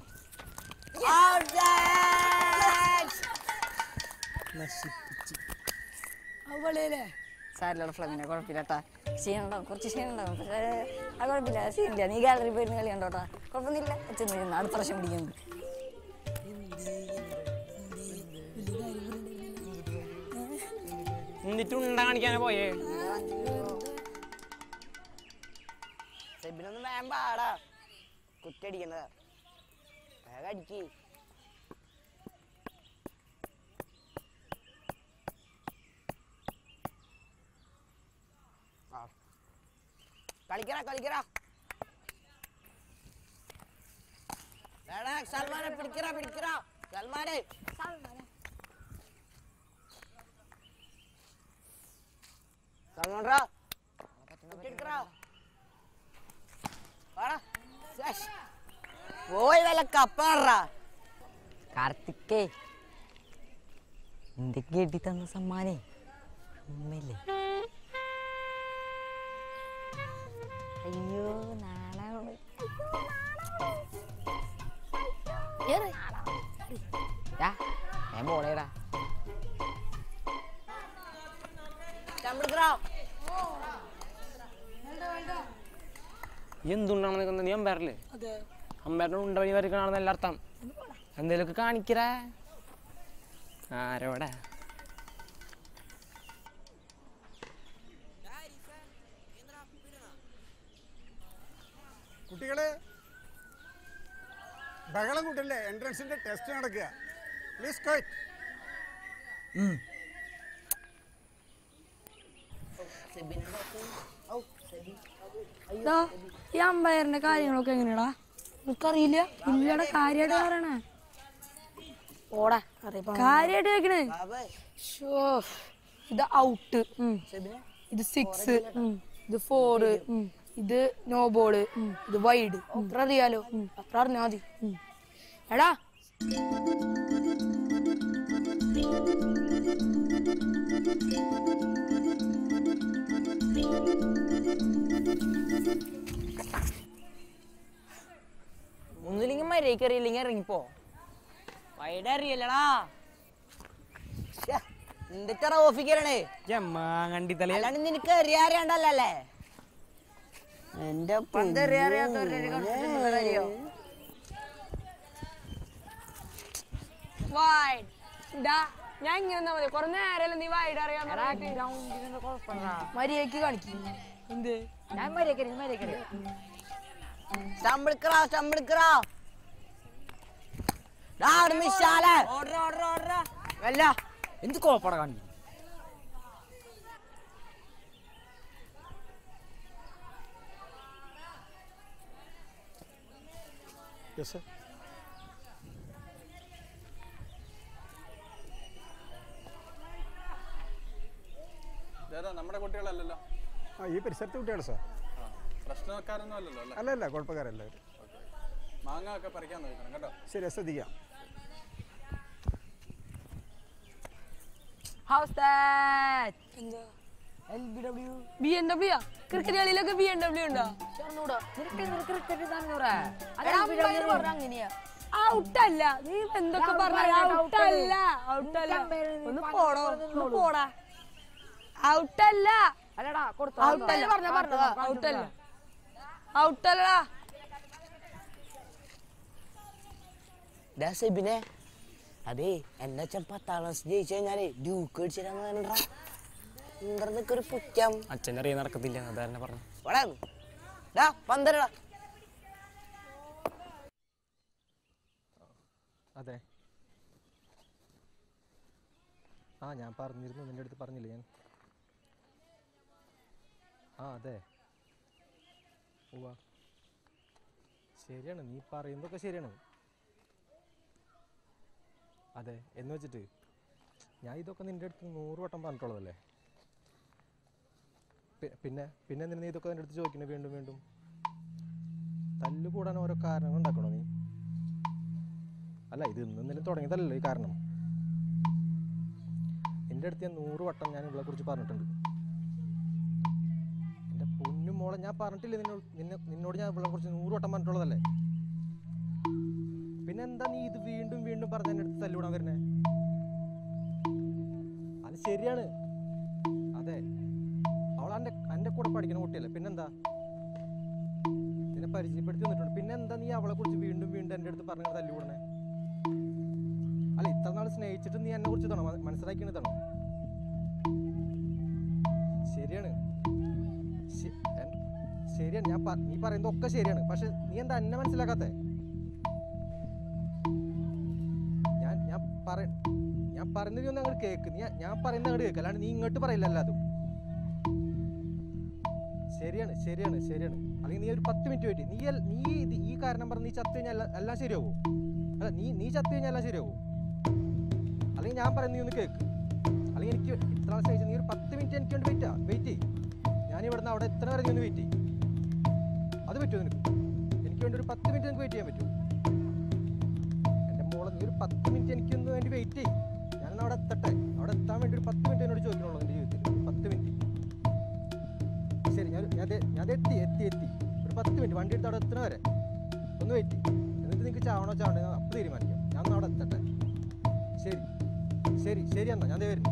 അവളേലേ സാരിലുള്ള ഫ്ലമിനെ കുഴപ്പമില്ലട്ടാ ക്ഷീണുണ്ടാവും കുറച്ച് ക്ഷീണുണ്ടാവും പക്ഷേ അത് കുഴപ്പമില്ല സീനില്ല നീ ഗാലറി പോയിരുന്ന് കളി കണ്ടോട്ടാ കുഴപ്പമൊന്നുമില്ല ചെന്ന് ചെന്ന് അടുത്ത പ്രാവശ്യം പിടിക്കുന്നത് എന്നിട്ട് ഉണ്ട കാണിക്കാനാ പോയേ സെബിനൊന്നും വേഗം പാടാ കുറ്റടിക്കണതാ വേഗം അടിക്ക് ആ. കളിക്കടാ കളിക്കടാ എടാ സൽമാനെ പിടിക്കടാ പിടിക്കടാ സൽമാനെ സൽമാൻറാ കുറ്റിയെടുക്കടാ വാടാ ശ്ശ്. പോയി വല്ല കപ്പാറാ കാർത്തിക്കേ എന്റെ കെട്ടി തന്ന സമ്മാനേ ഉമ്മയില്ലേ അയ്യോ നാളെ ഞാൻ പോണേടാ ചമ്പെടുക്കടാ എന്തുണ്ടാണ് നിൽക്കുന്നത് നീ അമ്പയറില്ലേ അമ്പയറിന് ഉണ്ട വഴി വരക്കണമെന്ന് എല്ലാ അർത്ഥം എന്തേലൊക്കെ കാണിക്കരാ ആരോടാ കുട്ടികളെ ബഹളം കൂട്ടല്ലേ എൻട്രൻസിന്റെ ടെസ്റ്റ് നടക്കുക പ്ലീസ് ക്വൈറ്റ് ഇതാ ഈ അമ്പയറിന്റെ കാര്യങ്ങളൊക്കെ എങ്ങനെയാടാ നിനക്കറിയില്ല ഇല്ലടാ കാര്യമായിട്ട് പറയണേ ഓടാ കാര്യമായിട്ട് വെക്കണേ ഷോ ഇത് ഔട്ട് ഇത് സിക്സ് ഇത് ഫോറ് ഇത് നോ ബോള് ഇത് വൈഡ് അത്ര അറിയാലോ അത്ര അറിഞ്ഞാ മതി എടാ ഒന്നുമില്ലെങ്കിൽ മര്യാദക്ക് അറിയില്ലെങ്കിൽ ഇറങ്ങിപ്പോ വൈഡ് അറിയില്ലടാ എന്തൊക്കെ ഓഫിക്കരണേ മാങ്ങണ്ടിത്തലേ അല്ലാണ്ട് നിനക്ക് അറിയാറിയണ്ടല്ലേ എന്റെ വൈഡ് ഇതാ ഞാൻ ഇങ്ങനെ നിന്നാ മതി കൊറേ നേരമല്ലേ നീ വൈഡ് അറിയാൻ മര്യാദക്ക് കാണിക്കും എന്ത് ഞാൻ മര്യാദക്കറി മര്യാദക്കറി സ്റ്റമ്പെടുക്കറാ സ്റ്റമ്പെടുക്കറാ മിശാലേ അല്ല എന്ത് കോപ്പട കാണിക്കും യെസ് സർ നമ്മുടെ കുട്ടികളല്ലല്ലോ ആ ഈ പരിസരത്തെ കുട്ടിയാണ് സാർ പ്രശ്നക്കാരൊന്നും അല്ലല്ലോ അല്ലേ അല്ല അല്ല കുഴപ്പക്കാരല്ല അവര്. മാങ്ങ ഒക്കെ പറിക്കാൻ നോക്കണം കേട്ടോ ശരി ശ്രദ്ധിക്കാം ഹൗസ് എന്താ ബി എം ഡബ്ല്യൂ ക്രിക്കറ്റ് കളിയിലൊക്കെ ബി എം ഡബ്ല്യൂ ഉണ്ടോ അങ്ങനെയാ ഔട്ടല്ല നീ എന്തൊക്കെ പറഞ്ഞ ഔട്ടല്ല ഔട്ടല്ല ഒന്ന് പോടോ ഒന്ന് പോടാ ഔട്ടല്ല അല്ലടാ കൊടുത്തോ ഔട്ടല്ല പറഞ്ഞ പറഞ്ഞതാ ഔട്ടല്ല ഔട്ടല്ലടാ ഡാ സെബിനെ അതേ എന്റെ അച്ഛൻ പത്താം ക്ലാസ് ജയിച്ചു കഴിഞ്ഞാലേ ഡ്യൂക്ക് അടിച്ചിട്ടാന്ന് പറഞ്ഞാ എന്തൊക്കെ ഒരു പുറ്റം അച്ഛൻ്റെ അറിയാൻ നടക്കത്തില്ല അതാരനെ പറഞ്ഞു ഇവിടെ ഡാ പന്തരടാ അതെ ആ ഞാൻ പറഞ്ഞിരുന്നു നിൻ്റെ അടുത്ത് പറഞ്ഞില്ലേ ഞാൻ ആ അതെ ഉവ്വ ശരിയാണ് നീ പറയുന്നതൊക്കെ ശരിയാണ് അതെ എന്ന് വെച്ചിട്ട് ഞാൻ ഇതൊക്കെ നിൻ്റെ അടുത്ത് നൂറ് വട്ടം പറഞ്ഞിട്ടുള്ളതല്ലേ പി- പിന്നെ പിന്നെ എന്തിനാ നീ ഇതൊക്കെ എൻ്റെ അടുത്ത് ചോദിക്കണേ വീണ്ടും വീണ്ടും തല്ല് കൂടാൻ ഓരോ കാരണങ്ങൾ ഉണ്ടാക്കണോ നീ അല്ല ഇത് ഇന്നെന്തെങ്കിലും തുടങ്ങിയതല്ലല്ലോ ഈ കാരണം എൻ്റെ അടുത്ത് ഞാൻ നൂറ് വട്ടം ഞാൻ ഇവളെ കുറിച്ച് പറഞ്ഞിട്ടുണ്ട് എൻ്റെ പൊന്നു മോളെ ഞാൻ പറഞ്ഞിട്ടില്ലേ നിന്നോട് നിന്നെ നിന്നോട് ഞാൻ ഇവിടെ കുറച്ച് നൂറ് വട്ടം പറഞ്ഞിട്ടുള്ളതല്ലേ പിന്നെ എന്താ നീ ഇത് വീണ്ടും വീണ്ടും പറഞ്ഞ എൻ്റെ അടുത്ത് തല്ലുവിടാൻ വരുന്നേ അത് ശരിയാണ് അതെ അവൾ എൻ്റെ എൻ്റെ കൂടെ പഠിക്കുന്ന കുട്ടിയല്ലേ പിന്നെന്താ നിന്നെ പരിചയപ്പെടുത്തി തന്നിട്ടുണ്ട് പിന്നെ എന്താ നീ അവളെ കുറിച്ച് വീണ്ടും വീണ്ടും എൻ്റെ അടുത്ത് പറഞ്ഞ തല്ലുവിടണേ അല്ല ഇത്ര നാൾ സ്നേഹിച്ചിട്ട് നീ എന്നെ കുറിച്ച് തണോ മനസ്സിലാക്കിയത് തണോ ശരിയാണ് ശ- എൻ- ശരിയാണ് ഞാൻ പ- നീ പറയുന്നതൊക്കെ ശരിയാണ് പക്ഷെ നീ എന്താ എന്നെ മനസ്സിലാക്കാത്തെ ഞാൻ ഞാൻ പറ ഞാൻ പറയുന്നത് നീ ഒന്ന് അങ്ങോട്ട് കേക്ക് നീ ഞാൻ പറയുന്നത് അങ്ങോട്ട് കേക്ക് അല്ലാണ്ട് നീ ഇങ്ങോട്ട് പറയില്ല അല്ലാതും ശരിയാണ് ശരിയാണ് ശരിയാണ് അല്ലെങ്കിൽ നീ ഒരു പത്ത് മിനിറ്റ് വെയിറ്റ് നീ എൽ- നീ ഇത് ഈ കാരണം പറഞ്ഞ് നീ ചത്തു കഴിഞ്ഞാൽ എല്ലാം- എല്ലാം ശരിയാവോ അല്ല നീ നീ ചത്തു കഴിഞ്ഞാൽ എല്ലാം ശരിയാവോ അല്ലെങ്കിൽ ഞാൻ പറയുന്നത് നീ ഒന്ന് കേക്ക് അല്ലെങ്കിൽ എനിക്ക് ഇത്ര നാൾ സ്നേഹിച്ചു നീ ഒരു പത്ത് മിനിറ്റ് എനിക്ക് വേണ്ടി വെയിറ്റ് വെയിറ്റ് ചെയ്യ് ഞാൻ ഇവിടുന്ന് അവിടെ എത്ര വരെ നീ ഒന്ന് വെയിറ്റ് ചെയ്യ് അത് പറ്റുമോ നിനക്ക് എനിക്ക് വേണ്ടി ഒരു പത്ത് മിനിറ്റ് നിനക്ക് വെയിറ്റ് ചെയ്യാൻ പറ്റുമോ എൻ്റെ മോളെ നീ ഒരു പത്ത് മിനിറ്റ് എനിക്കൊന്ന് വേണ്ടി വെയിറ്റ് ചെയ്യ് ഞാനൊന്ന് അവിടെ എത്തട്ടെ അവിടെ എത്താൻ വേണ്ടി ഒരു പത്ത് മിനിറ്റ് എന്നോട് ചോദിക്കണുള്ളൂ എൻ്റെ ജീവിതത്തിൽ ഒരു പത്ത് മിനിറ്റ് ശരി ഞാൻ ഞാൻ ദേ- ഞാൻ ദേ എത്തി എത്തി എത്തി ഒരു പത്ത് മിനിറ്റ് വണ്ടി എടുത്ത് അവിടെ എത്തണ വരെ ഒന്ന് വെയിറ്റ് ചെയ്യ് എന്നിട്ട് നിങ്ങൾക്ക് ചാവണോ ചാവണോ എന്ന് അപ്പോൾ തീരുമാനിക്കാം ഞാൻ ഒന്ന് അവിടെ എത്തട്ടെ ശരി ശരി ശരി എന്നാ ഞാൻ ദേ വരുന്നു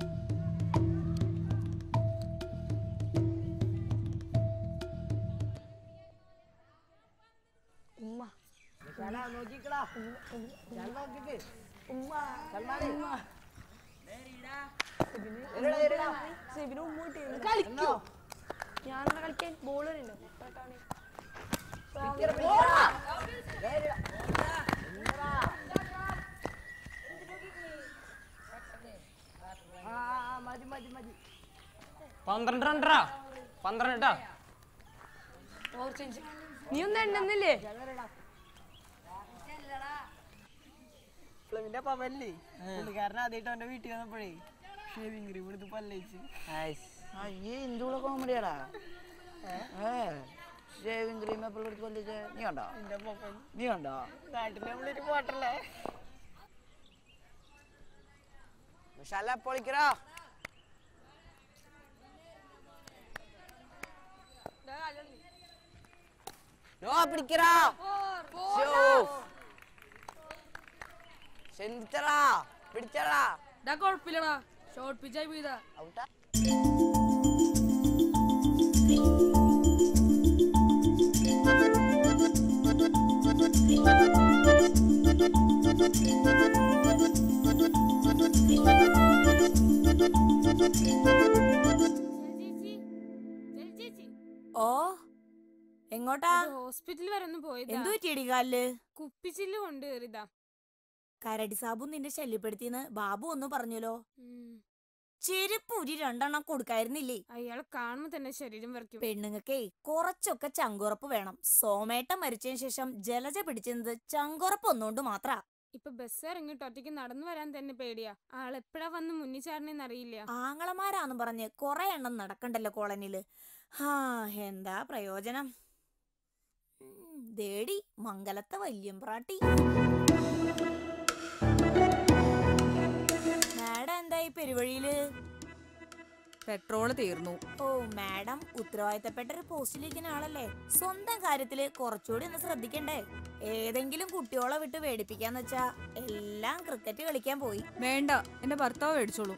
ഉമ്മ നോക്കിക്കടാ നോക്കിക്ക് ഉമ്മ ഉമ്മ സെബിന് ഉമ്മ കിട്ടി കളിക്കോ ഞാനെന്താ കളിക്കാൻ ബോൾ വരുന്നുണ്ട് മതി മതി മതി പന്ത്രണ്ട് രണ്ടരാ പന്ത്രണ്ട് ട്ടാ. നീ ഒന്നും എണ്ണുന്നില്ലേ പ്ലവിന്റെ പവല്ലേ പുള്ളിക്കാരൻ ആദ്യമായിട്ട് അവന്റെ വീട്ടിൽ വന്നപ്പോഴേ ഷേവിംഗ് ക്രീം എടുത്ത് പല്ലേച്ച് അയ്യേ എന്തുള്ള കോമഡിയാടാ ഷേവിംഗ് ക്രീം എപ്പോഴും എടുത്ത് കൊല്ലിച്ച് നീ കണ്ടോ എന്റെ പൊക്കൻ നീ കണ്ടോ നാട്ടിൽ നമ്മളൊരു പോട്ടല്ലേ വിശാല പൊളിക്കറാ നോ പിടിക്കറാ ചെന്തടാ പിടിച്ചടാ കുഴപ്പമില്ലടാ ഷോർട്ട് പിച്ചായി പോയതാ ഔട്ടാ ഓ എങ്ങോട്ടാ ഹോസ്പിറ്റലിൽ വരെ ഒന്ന് പോയതാ എന്തു പറ്റിയടി കാലില് കുപ്പിച്ചില്ല് കൊണ്ട് കയറിയതാ കരടി സാബു നിന്നെ ശല്യപ്പെടുത്തിയെന്ന് ബാബു ഒന്ന് പറഞ്ഞല്ലോ ചെരുപ്പ് ഉരി രണ്ടെണ്ണം കൊടുക്കായിരുന്നില്ലേ അയാളെ കാണുമ്പോ തന്നെ ശരീരം വരയ്ക്കും പെണ്ണുങ്ങൾക്കേ കുറച്ചൊക്കെ ചങ്കുറപ്പ് വേണം സോമേട്ട മരിച്ചതിന് ശേഷം ജലജ പിടിച്ചത് ചങ്കുറപ്പ് ഒന്നുകൊണ്ട് മാത്ര ഇപ്പൊ ബസ് ഇറങ്ങിട്ട് ഒറ്റയ്ക്ക് നടന്നു വരാൻ തന്നെ പേടിയാ ആൾ എപ്പോഴാ വന്ന് മുന്നിൽ ചാടണേന്ന് അറിയില്ല ആങ്ങളമാരാന്ന് പറഞ്ഞ് കൊറേ എണ്ണം നടക്കണ്ടല്ലോ കോളനിയില് ഹാ എന്താ പ്രയോജനം ഉം, ദേടി മംഗലത്തെ വല്യമ്പ്രാട്ടി മാഡം എന്തായി പെരുവഴിയില് പെട്രോള് തീർന്നു ഓ മാഡം ഉത്തരവാദിത്തപ്പെട്ട ഒരു പോസ്റ്റിലിരിക്കുന്ന ആളല്ലേ സ്വന്തം കാര്യത്തില് കുറച്ചുകൂടി ഒന്ന് ശ്രദ്ധിക്കണ്ടേ ഏതെങ്കിലും കുട്ടിയോളെ വിട്ട് പേടിപ്പിക്കാന്ന് വെച്ചാ എല്ലാം ക്രിക്കറ്റ് കളിക്കാൻ പോയി വേണ്ട എന്റെ ഭർത്താവ് മേടിച്ചോളൂ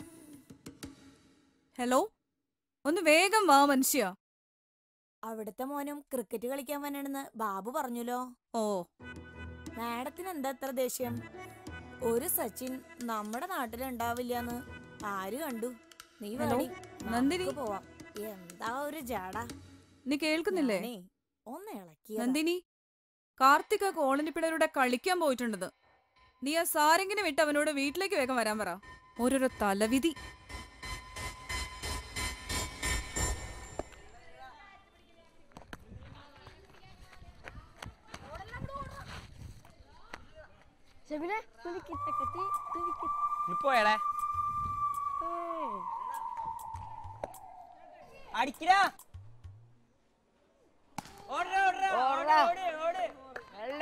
ഹലോ ഒന്ന് വേഗം വാ മനുഷ്യ അവിടുത്തെ മോനും ക്രിക്കറ്റ് കളിക്കാൻ വന്നെന്ന് ബാബു പറഞ്ഞല്ലോ ഓ മാഡത്തിന് എന്താ എത്ര ദേഷ്യം ഒരു സച്ചിൻ നമ്മുടെ നാട്ടിൽ ഉണ്ടാവില്ലാന്ന് ആര് കണ്ടു നീ ഹലോ, വാടി, നന്ദിനി? നമുക്ക് പോവാം എന്താ ഒരു ജാട നീ കേൾക്കുന്നില്ലേ ഞാനേ ഒന്ന് ഇളക്കിയതാ. നന്ദിനി കാർത്തിക കോളനി പിള്ളേരുടെ കളിക്കാൻ പോയിട്ടുണ്ടെന്ന് നീ ആ സാരെങ്കിലും വിട്ട് അവനോട് വീട്ടിലേക്ക് വേഗം വരാൻ പറ ഓരോരോ തലവിധി സെബിനെ തുണിക്കിട്ട കത്തി തുണിക്കിട്ട നീ പോയടേ അടിക്കടാ ഓടടാ ഓടടാ ഓടടാ. ഓട് ഓട് അല്ല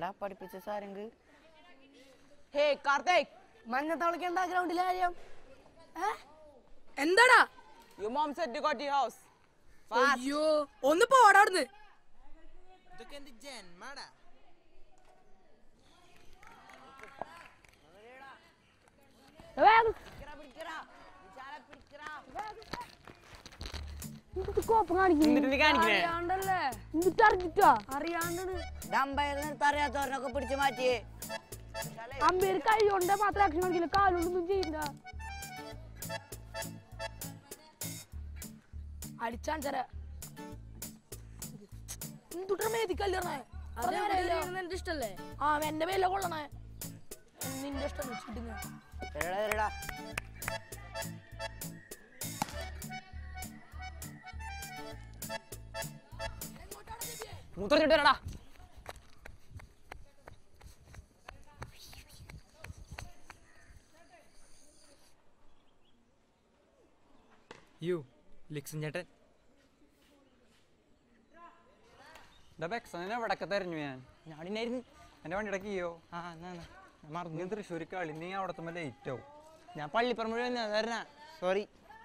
എടാ പഠിപ്പിച്ച സാരെങ്ക് ഹേ കാർത്തേക് മഞ്ഞത്തവളിക്കണ്ട ഗ്രൗണ്ടിലെ കാര്യം ഏ? എന്താടാ യു മോം സെറ്റ് ഗോട്ട് യു ഹൗസ് അയ്യോ ഒന്ന് പോടാ അവിടുന്ന് ഇതൊക്കെ എന്ത് ജന്മാടാ എന്നിട്ട് നീ കാണിക്കണേ? അറിയാണ്ടല്ലേ എന്നിട്ടറിഞ്ഞിട്ടാ അറിയാണ്ടാണ് അമ്പയറിന് അറിയാത്തവരനൊക്കെ പിടിച്ചു മാറ്റിയേ അമ്പേര് കൈ കൊണ്ട് മാത്രം ആക്ഷൻ കാണിക്കില്ല കാലുകൊണ്ടൊന്നും ചെയ്യില്ല അടിച്ചാഞ്ചര എന്തുട്ടാ മേതിക്കല്ലേ എന്റെ ഇഷ്ടല്ലേ ആ എന്റെ പേരില കൊള്ളണേ നിന്റെ ഇഷ്ടം വെച്ചിട്ടുങ്ങ എടാ എടാ മൂത്രച്ചിട്ടാ യു ലിക്സൻ ചേട്ടൻ ബെക്സനെ വടക്ക തെരഞ്ഞു ഞാൻ ഞാനിന്നായിരുന്നു എൻ്റെ വണ്ടി ഇടയ്ക്കോ ആ എന്നാ എന്നാ. ഞാൻ മറന്നു നീ തൃശ്ശൂർ കളി നീ അവിടെ എത്തുമ്പോൾ ലേറ്റ് ആവും ഞാൻ പള്ളിപ്പറമ്പ് വരണ സോറി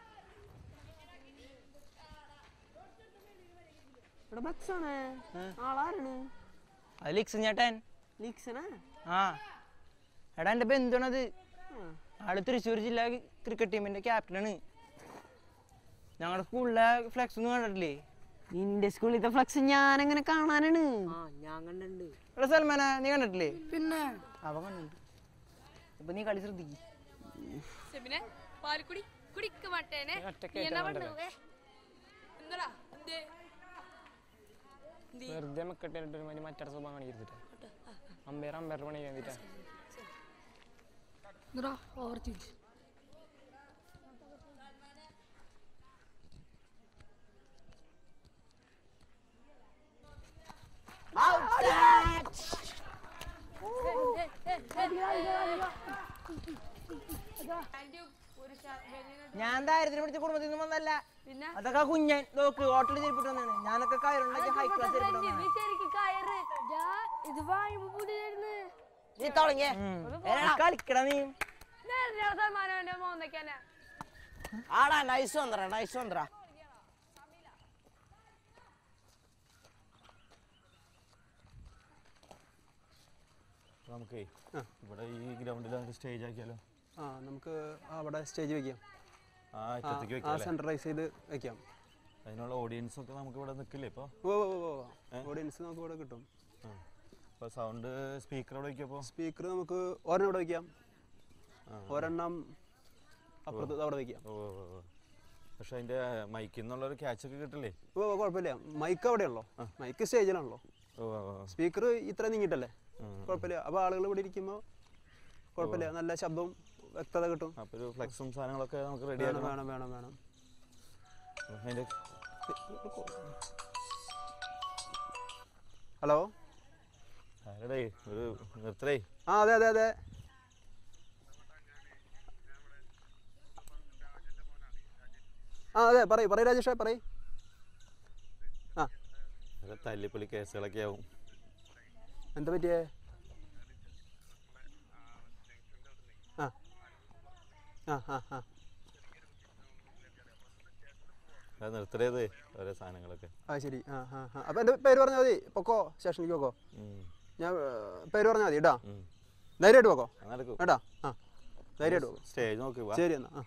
ഇവിടെ ബക്സാണ് ആളാരാണ് അത് ലിക്സൻ ചേട്ടൻ ലീക്സനാ ആ എടാ എൻ്റെ ബന്ധുണത് ആള് തൃശ്ശൂർ ജില്ലാ ക്രിക്കറ്റ് ടീമിന്റെ ക്യാപ്റ്റനാണ് ഞങ്ങളുടെ സ്കൂളിലെ ഫ്ലെക്സ് ഒന്നും കണ്ടിട്ടില്ലേ നിന്റെ സ്കൂളിലത്തെ ഫ്ലക്സ് ഞാൻ എങ്ങനെ കാണാനാണ് ഞാൻ കണ്ടിട്ടുണ്ട് എടാ സൽമാന നീ കണ്ടിട്ടില്ലേ പിന്നെ അവ കണ്ടിട്ടുണ്ട് ഇപ്പൊ നീ കളി ശ്രദ്ധിക്കും സെബിനെ പാൽക്കുടി കുടിക്ക മാട്ടേനെ ഒറ്റയ്ക്ക് നീ എന്നാ ആയിട്ട് പണ്ടേ എന്താടാ എന്തേ വെറുതെ മെക്കെട്ടിട്ട് ഒരു മതി മറ്റൊരു സ്വഭാവം കാണിക്കരുതിട്ട് അമ്പേർ അമ്പേർ പണി കഴിഞ്ഞിട്ടാ എന്താ ഓവർ തിരിച്ച് ഞാൻ ദാരിദ്ര്യം പിടിച്ച കുടുംബത്തിൽ നിന്ന് വന്നല്ല പിന്നെ അതൊക്കെ കുഞ്ഞൻ നോക്ക് ഹോട്ടലിൽ ചെരുപ്പിട്ട് വന്നാണ് ഞാനൊക്കെ കയറുണ്ടാക്കി ഹൈ ക്ലാസ് ചെരുപ്പിട്ട് വന്നതാണ് ഇത് വായുമ്പോ പുതിയായിരുന്നു നീ തുടങ്ങിയേ കളിക്കടാ നീ സൽമാനോന്റെ മോന്നൊക്കെയാ ആടാ നൈസ് വന്നറ നൈസ് വന്നറ നമുക്കേ ഇവിടെ ഈ ഗ്രൗണ്ടിൽ നമുക്ക് സ്റ്റേജ് ആക്കിയാലോ ആ നമുക്ക് അവിടെ സ്റ്റേജ് വെക്കാം ആ അറ്റത്തേക്ക് ആ വെക്കാം അല്ലേ? സെൻട്രലൈസ് ചെയ്ത് വെക്കാം അതിനുള്ള ഓഡിയൻസ് ഒക്കെ നമുക്ക് ഇവിടെ നിൽക്കില്ലേ ഇപ്പോൾ ഓ ഓ ഓ ഓഡിയൻസ് നമുക്ക് ഇവിടെ കിട്ടും ഇപ്പോൾ സൗണ്ട് സ്പീക്കർ അവിടെ വയ്ക്കുമ്പോൾ സ്പീക്കർ നമുക്ക് ഒരെണ്ണം ഇവിടെ വെക്കാം ഒരെണ്ണം അപ്പുറത്ത് അവിടെ വെക്കാം ഓ ഓ, ഓ. പക്ഷെ അതിൻ്റെ മൈക്കിൽ നിന്നുള്ളൊരു ക്യാച്ച് ഒക്കെ കിട്ടില്ലേ ഓ ഓ, കുഴപ്പമില്ല മൈക്ക് അവിടെയുള്ളോ മൈക്ക് സ്റ്റേജിലാണല്ലോ ഓ ഓ, ഓ. സ്പീക്കർ ഇത്ര നീങ്ങിട്ടല്ലേ കുഴപ്പമില്ല അപ്പോൾ ആളുകൾ ഇവിടെ ഇരിക്കുമ്പോൾ കുഴപ്പമില്ല നല്ല ശബ്ദവും വ്യക്തത കിട്ടും അപ്പോൾ ഒരു ഫ്ലെക്സും സാധനങ്ങളൊക്കെ നമുക്ക് റെഡി വേണം ആക്കണം വേണം വേണം വേണം അതിൻ്റെ ഹലോ ആരടേ ഒരു നിർത്തലേ ആ അതെ അതെ അതെ ആ അതെ പറയ് പറയ് രാജേഷേ പറയ് ആ അതൊക്കെ തല്ലിപ്പൊളി കേസുകളൊക്കെ ആവും എന്താ പറ്റിയേ ആ ആ ആ ആ അത് നിർത്തലേത് ഓരോ സാധനങ്ങളൊക്കെ ആ ശരി ആ ആ ആ അപ്പം എൻ്റെ പേര് പറഞ്ഞാൽ മതി പൊക്കോ സ്റ്റേഷനിലേക്ക് പൊക്കോ ഉം. ഞാൻ ഏ, പേര് പറഞ്ഞാൽ മതി കേട്ടാ ഉം. ധൈര്യമായിട്ട് പോക്കോ അത് നടക്കും. കേട്ടാ ആ ധൈര്യമായിട്ട് പോക്കോ സ്റ്റേജ് നോക്ക് വാ. ശരി എന്നാ ആ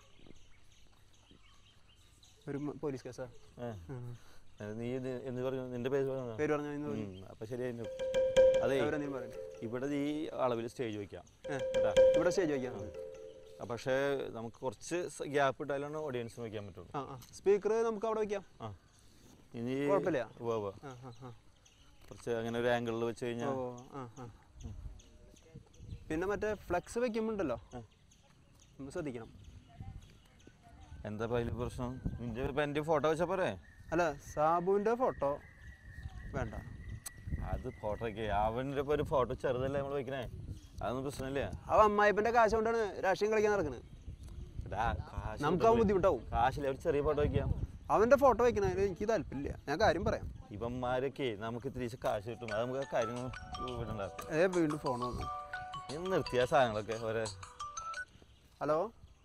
ഒരു മ- പോലീസ് കേസാ ഏ. അത് നീ ഇത് എന്ത് പറഞ്ഞു നിന്റെ പേര് പറഞ്ഞോ? പേര് പറഞ്ഞോ, ഇന്ന് പറഞ്ഞു. ഉം, അപ്പൊ ശരിയായിരുന്നു അതെ അവരെന്തേലും പറയട്ടെ. ഇവിടെ ഈ അളവിൽ സ്റ്റേജ് വെക്കാം ഏ. കേട്ടാ? ഇവിടെ സ്റ്റേജ് വെക്കാം ആ, പക്ഷേ നമുക്ക് കുറച്ച് ഗ്യാപ്പ് ഇട്ടാലാണ് ഓഡിയൻസിന് വെക്കാൻ പറ്റുള്ളൂ ആ ആ സ്പീക്കർ നമുക്ക് അവിടെ വെക്കാം ആ ഇനി കുഴപ്പമില്ല. ഉവ്വ് ഉവ്വ്. ആ ആ ആ കുറച്ച് അങ്ങനെ ഒരു ആംഗിളിൽ വെച്ച് കഴിഞ്ഞാൽ ഓ ആ ആ പിന്നെ മറ്റേ ഫ്ലെക്സ് വെക്കുമ്പോണ്ടല്ലോ നമ്മൾ ശ്രദ്ധിക്കണം എന്താ ഇപ്പൊ അതില് പ്രശ്നം നിന്റെ ഇപ്പൊ എൻ്റെ ഫോട്ടോ വെച്ചാ പോരെ അല്ല സാബുവിൻ്റെ ഫോട്ടോ വേണ്ട അത് ഫോട്ടോയ്ക്ക് അവൻ്റെ ഇപ്പൊ ഒരു ഫോട്ടോ ചെറുതല്ലേ നമ്മൾ വെക്കണേ അതൊന്നും പ്രശ്നമില്ല അവ അമ്മായിപ്പൻ്റെ കാശ് കൊണ്ടാണ് രാഷ്ട്രീയം കളിക്കാൻ നടക്കുന്നത് എടാ, കാശ് നമുക്ക് കിട്ടും. അത് ബുദ്ധിമുട്ടാവും കാശില്ല ഒരു ചെറിയ ഫോട്ടോ വെക്കാം അവൻ്റെ ഫോട്ടോ വയ്ക്കണതിന് എനിക്ക് താല്പര്യമില്ല ഞാൻ കാര്യം പറയാം ഇവന്മാരൊക്കെ നമുക്ക് ഇത്തിരി കാശ് കിട്ടും അത് നമുക്ക് കാര്യങ്ങൾ ഉണ്ടാക്കും ഏ വീണ്ടും ഫോൺ വന്നു നീ നിർത്തിയ സാധനങ്ങളൊക്കെ ഒരേ ഹലോ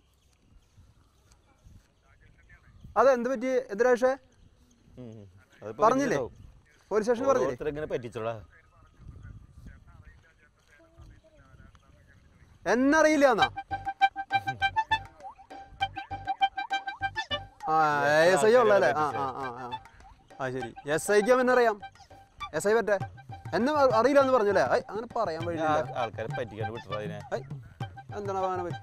അതെ എന്ത് പറ്റി എന്തിനാ പറഞ്ഞില്ലേ പോലീസ് സ്റ്റേഷനിൽ പറഞ്ഞില്ലേ ഇങ്ങനെ പറ്റിച്ചോടാ എന്നറിയില്ല എന്നാ ആ എസ് ഐ ഉള്ളല്ലേ ആ ആ ആ ആ ആ ശരി എസ് ഐക്ക് അവൻ അറിയാം എസ് ഐ പറ്റേ എന്നെ അ- അറിയില്ല എന്ന് പറഞ്ഞല്ലേ ഐ അങ്ങനെ പറയാൻ വഴിയില്ല ആൾക്കാരെ പറ്റിക്കാണ്ട് വിട്ടത് അതിനെ ഐ എന്താണ് അവനെ പറ്റി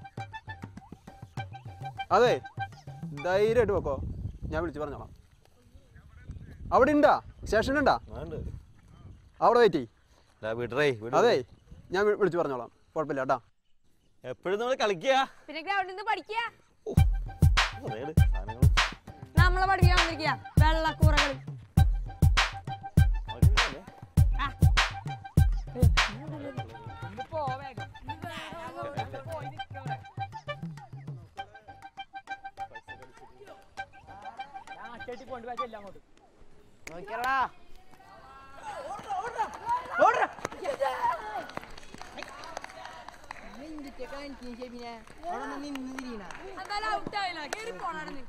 അതെ ധൈര്യമായിട്ട് വെക്കോ ഞാൻ വിളിച്ച് പറഞ്ഞോളാം അവിടെ ഉണ്ടാ സ്റ്റേഷനിലുണ്ടാ അവിടെ വെയിറ്റ് വിടറേ അതെ ഞാൻ വി- വിളിച്ച് പറഞ്ഞോളാം കുഴപ്പമില്ല കേട്ടാ എപ്പോഴും നമ്മൾ കളിക്കുക പിന്നെ ഗ്രൗണ്ടിൽ നിന്ന് പഠിക്കുക അതേട് സാധനങ്ങൾ നമ്മളെ പഠിപ്പിക്കാൻ വന്നിരിക്കുക വെള്ളക്കൂറകൾ നോക്കിയടാ എന്തായാലും ഔട്ടായില്ല കേറി പോണായിരുന്നു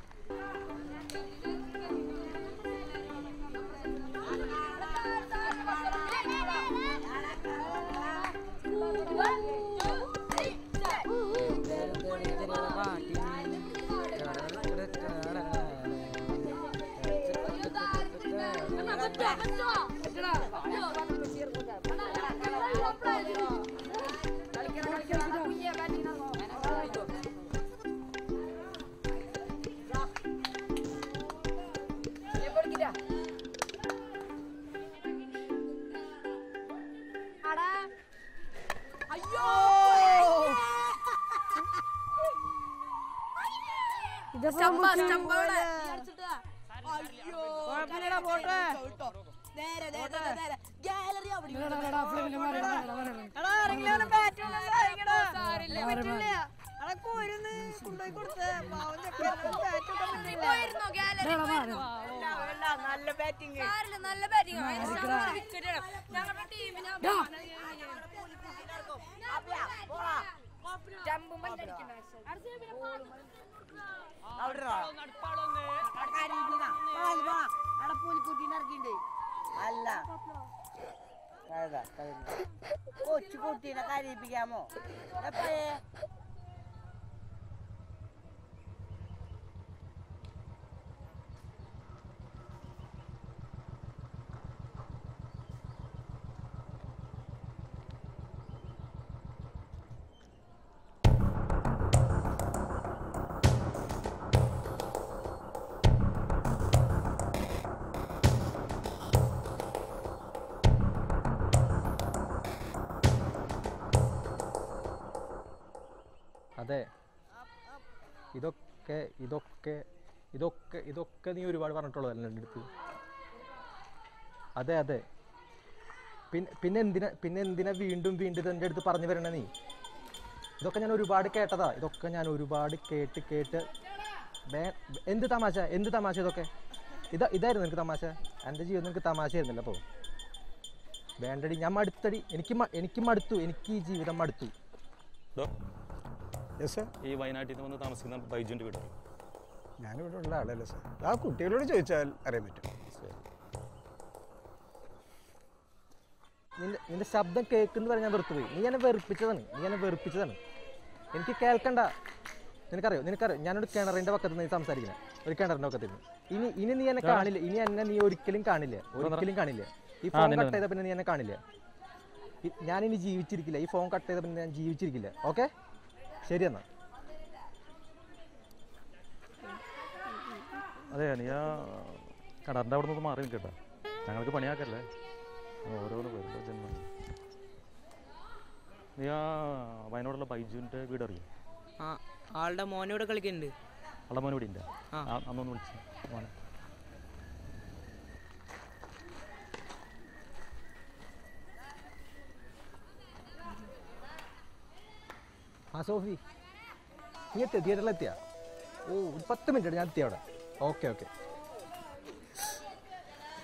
അയ്യോ സ്റ്റമ്പ സ്റ്റമ്പ ഇവിടെ അടിച്ചിട്ടാ അയ്യോ കുഴപ്പമില്ലടാ, പോട്ടെ. നേരെ നേരെ നേരെ ഗാലറി അവിടെ എടാ ആരെങ്കിലും അവനെ ബാറ്റ് കൊണ്ട് സഹായിക്കടാ പറ്റില്ല എടാ കോരുന്ന് കൊണ്ടുപോയി കൊടുത്ത് പാവം ചെക്കൻ ബാറ്റ് ഇട്ടാൻ പറ്റില്ല പോയിരുന്നോ ഗാലറി പോയിരുന്നോ നല്ല ബാറ്റിംഗ് നല്ല ബാറ്റിംഗ് വിക്കറ്റ് ഞങ്ങളുടെ ടീമിന് അല്ല കൊച്ചു കുട്ടീനെ കരയിപ്പിക്കാമോ എപ്പോഴേ അതെ ഇതൊക്കെ ഇതൊക്കെ ഇതൊക്കെ ഇതൊക്കെ നീ ഒരുപാട് പറഞ്ഞിട്ടുള്ളതല്ലേ എൻ്റെ അടുത്ത് അതെ അതെ പിന്നെ പിന്നെ എന്തിനാ പിന്നെ എന്തിനാ വീണ്ടും വീണ്ടും ഇത് എൻ്റെ അടുത്ത് പറഞ്ഞു വരണേ നീ ഇതൊക്കെ ഞാൻ ഒരുപാട് കേട്ടതാ ഇതൊക്കെ ഞാൻ ഒരുപാട് കേട്ട് കേട്ട് വേ- എന്ത് തമാശ എന്ത് തമാശ ഇതൊക്കെ ഇതാ ഇതായിരുന്നു എനിക്ക് തമാശ എൻ്റെ ജീവിതം എനിക്ക് തമാശയായിരുന്നില്ല അപ്പോൾ വേണ്ടടി ഞാൻ മടുത്തടി എനിക്ക് മ- എനിക്ക് മടുത്തു എനിക്ക് ഈ ജീവിതം മടുത്തു ഈ വയനാട്ടിൽ നിന്ന് വന്ന് താമസിക്കുന്ന ബൈജുവിൻ്റെ വീട് ഞാനിവിടെ ഉള്ള ആളല്ല സാർ ആ കുട്ടികളോട് ചോദിച്ചാൽ അറിയാൻ പറ്റും നിന്റെ നിന്റെ ശബ്ദം കേൾക്കുന്ന വരെ ഞാൻ വെറുത്തുപോയി നീ എന്നെ വെറുപ്പിച്ചതാണ് നീ എന്നെ വെറുപ്പിച്ചതാണ് എനിക്ക് കേൾക്കണ്ട നിനക്കറിയോ നിനക്കറിയോ ഞാനൊരു കിണറിന്റെ പക്കത്ത് നിന്ന് സംസാരിക്കുന്നത് ഒരു കിണറിന്റെ പക്കത്ത് നിന്ന് ഇനി ഇനി നീ എന്നെ ആ. കാണില്ല ഇനി എന്നെ നീ ഒരിക്കലും കാണില്ല ഒരിക്കലും കാണില്ല ഈ ആ, ഫോൺ നിന്നെ കട്ട് ചെയ്ത പിന്നെ നീ എന്നെ കാണില്ല ഈ- ഞാനിനി ജീവിച്ചിരിക്കില്ല ഈ ഫോൺ കട്ട് ചെയ്ത പിന്നെ ഞാൻ ജീവിച്ചിരിക്കില്ല ഓക്കെ ശരി എന്നാ അതെ നീ ആ കടറിൻ്റെ അവിടെ നിന്ന് മാറി നിൽക്കട്ടെ ഞങ്ങൾക്ക് പണിയാക്കല്ലേ ഓരോന്ന് വെറുതെ ജന്മം നീ ആ വയനാടുള്ള ബൈജുവിൻ്റെ വീട് അറിയും ആ ആളുടെ മോനോട് കളിക്കുന്നുണ്ട് അവിടെ മോനെ ഇവിടെ ഉണ്ട് ആ. അന്നൊന്ന് വിളിച്ചു മോനെ ആ സോഫി നീ എത്തിയ തിയേറ്ററിൽ എത്തിയാ ഓ ഒരു പത്ത് മിനിറ്റ് ഞാൻ എത്തിയ അവിടെ ഓക്കെ ഓക്കെ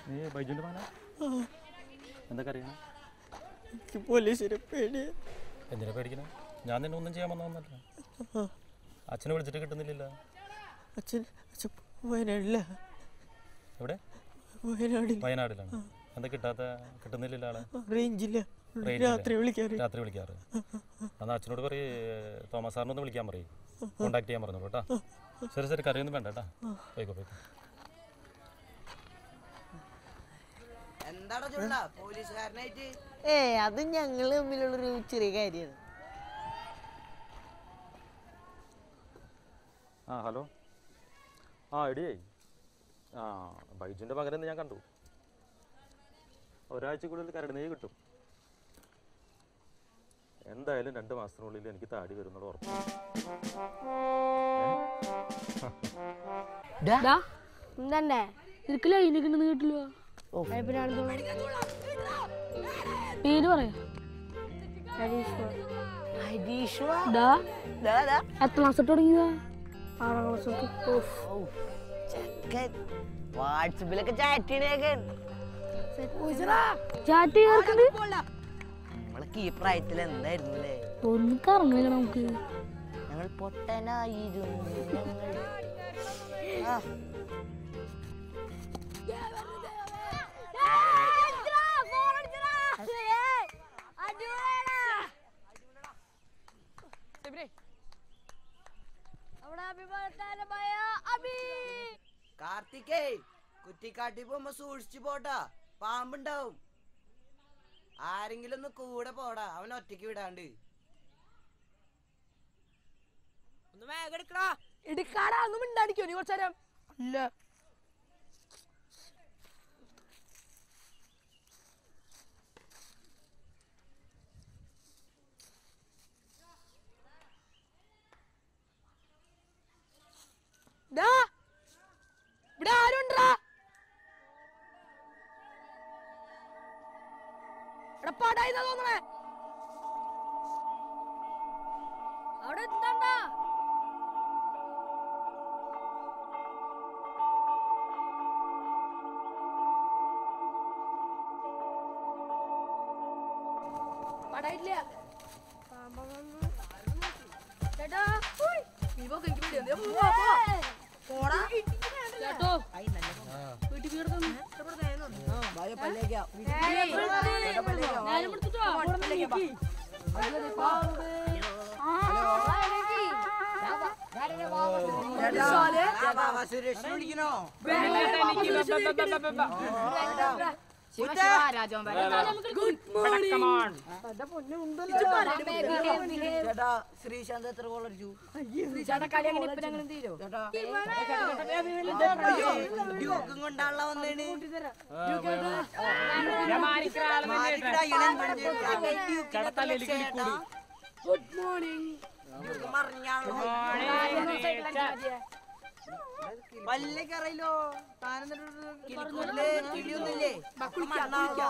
നീ ബൈജുൻ്റെ മകനാ എന്തൊക്കെ അറിയണം എനിക്ക് പോലീസിനെ പേടിയാ എന്തിനാ പേടിക്കണേ ഞാൻ നിന്നെ ഒന്നും ചെയ്യാൻ വന്നതൊന്നല്ല അച്ഛനെ വിളിച്ചിട്ട് കിട്ടുന്നില്ലല്ലോ അച്ഛൻ അച്ഛൻ വയനാടില്ല എവിടെ വയനാടിൽ വയനാട്ടിലാണ് എന്താ കിട്ടാത്ത കിട്ടുന്നില്ലല്ലോ ആളെ റേഞ്ചില്ല Range രാത്രി ഇല്ല. വിളിക്കാറ് രാത്രി വിളിക്കാറ് എന്നാൽ അച്ഛനോട് പറയ് തോമസ് സാറിനെ ഒന്ന് വിളിക്കാൻ പറയും കോണ്ടാക്ട് ചെയ്യാൻ പറഞ്ഞു കേട്ടോ ശരി ശരി കറിയൊന്നും വേണ്ട കേട്ടോ പോയിക്കോ പോയിക്കോ എന്താടാ ചുണ്ട പോലീസുകാരനായിട്ട് ഏ അത് ഞങ്ങൾ തമ്മിലുള്ളൊരു ചെറിയ കാര്യമാണ് ആ ഹലോ ആ എടിയേ ആ ബൈജുൻ്റെ പകരം ഞാൻ കണ്ടു ഒരാഴ്ചക്കുള്ളിൽ കരടുന്നേ കിട്ടും എന്തായാലും രണ്ട് മാസത്തിനുള്ളിൽ എനിക്ക് താടി വരുന്നത് ഉറപ്പ് എന്താ നിനക്ക് ലൈനൊക്കെ കിട്ടില്ല പേര് പറയാ ദാ, എത്ര ക്ലാസ് തൊട്ട് തുടങ്ങിയതാ ആറാം ക്ലാസ് തൊട്ട് ചെക്കൻ വാട്സപ്പിലൊക്കെ ചാറ്റ് ചെയ്യണേക്കെ ചാറ്റ് ചെയ്തിട്ടുണ്ട് നമ്മളൊക്കെ ഈ പ്രായത്തിൽ എന്തായിരുന്നു അല്ലേ ഒന്ന് കറങ്ങണ നമുക്ക് ഞങ്ങൾ പൊട്ടനായിരുന്നു ഞങ്ങൾ ആ കാർത്തികേ കുറ്റിക്കാട്ടി പോകുമ്പോ സൂക്ഷിച്ചു പോട്ടാ പാമ്പുണ്ടാവും ആരെങ്കിലും ഒന്ന് കൂടെ പോടാ അവൻ ഒറ്റയ്ക്ക് വിടാണ്ട് ഒന്ന് വേഗം എടുക്കടാ എടുക്കാടാ ഒന്നും മിണ്ടാടിക്കോ നീ കുറച്ചേരം ഇല്ല ദാ, ഇവിടെ ആരുണ്ടാ ഇവിടെ പടായി തോന്നണേ അവിടെ എന്താണ്ടാ പടായില്ല ചേട്ടാ നീ പോക്ക് എനിക്ക് പേടിയാ. ദേ പോവാ, പോവാ. പോടാ ചേട്ടോ വീട്ടിൽ കിടന്നു ഞാനും എടുത്തിട്ടോ സുരക്ഷ വിളിക്കണോ ചേട്ടാ ശ്രീശാന്ത് എത്ര ഗോൾ അടിച്ചു ചേട്ടാ ഡ്യൂക്കും കൊണ്ടാണല്ലോ വന്നേണ് മാറിക്കിടാ, ഇളൻ പഞ്ച്. ചേട്ടാ, ഈ ഡ്യൂക്കിന്റെ എത്ര ചേട്ടാ? ഗുഡ് മോർണിംഗ് ഡ്യൂക്ക് മറിഞ്ഞാണല്ലോ. പല്ലേക്ക് അറിയില്ലോ താനെന്നിട്ട് കിളിക്കൂട്ടില് കിളിയൊന്നുമില്ലേ മണ്ണാവോ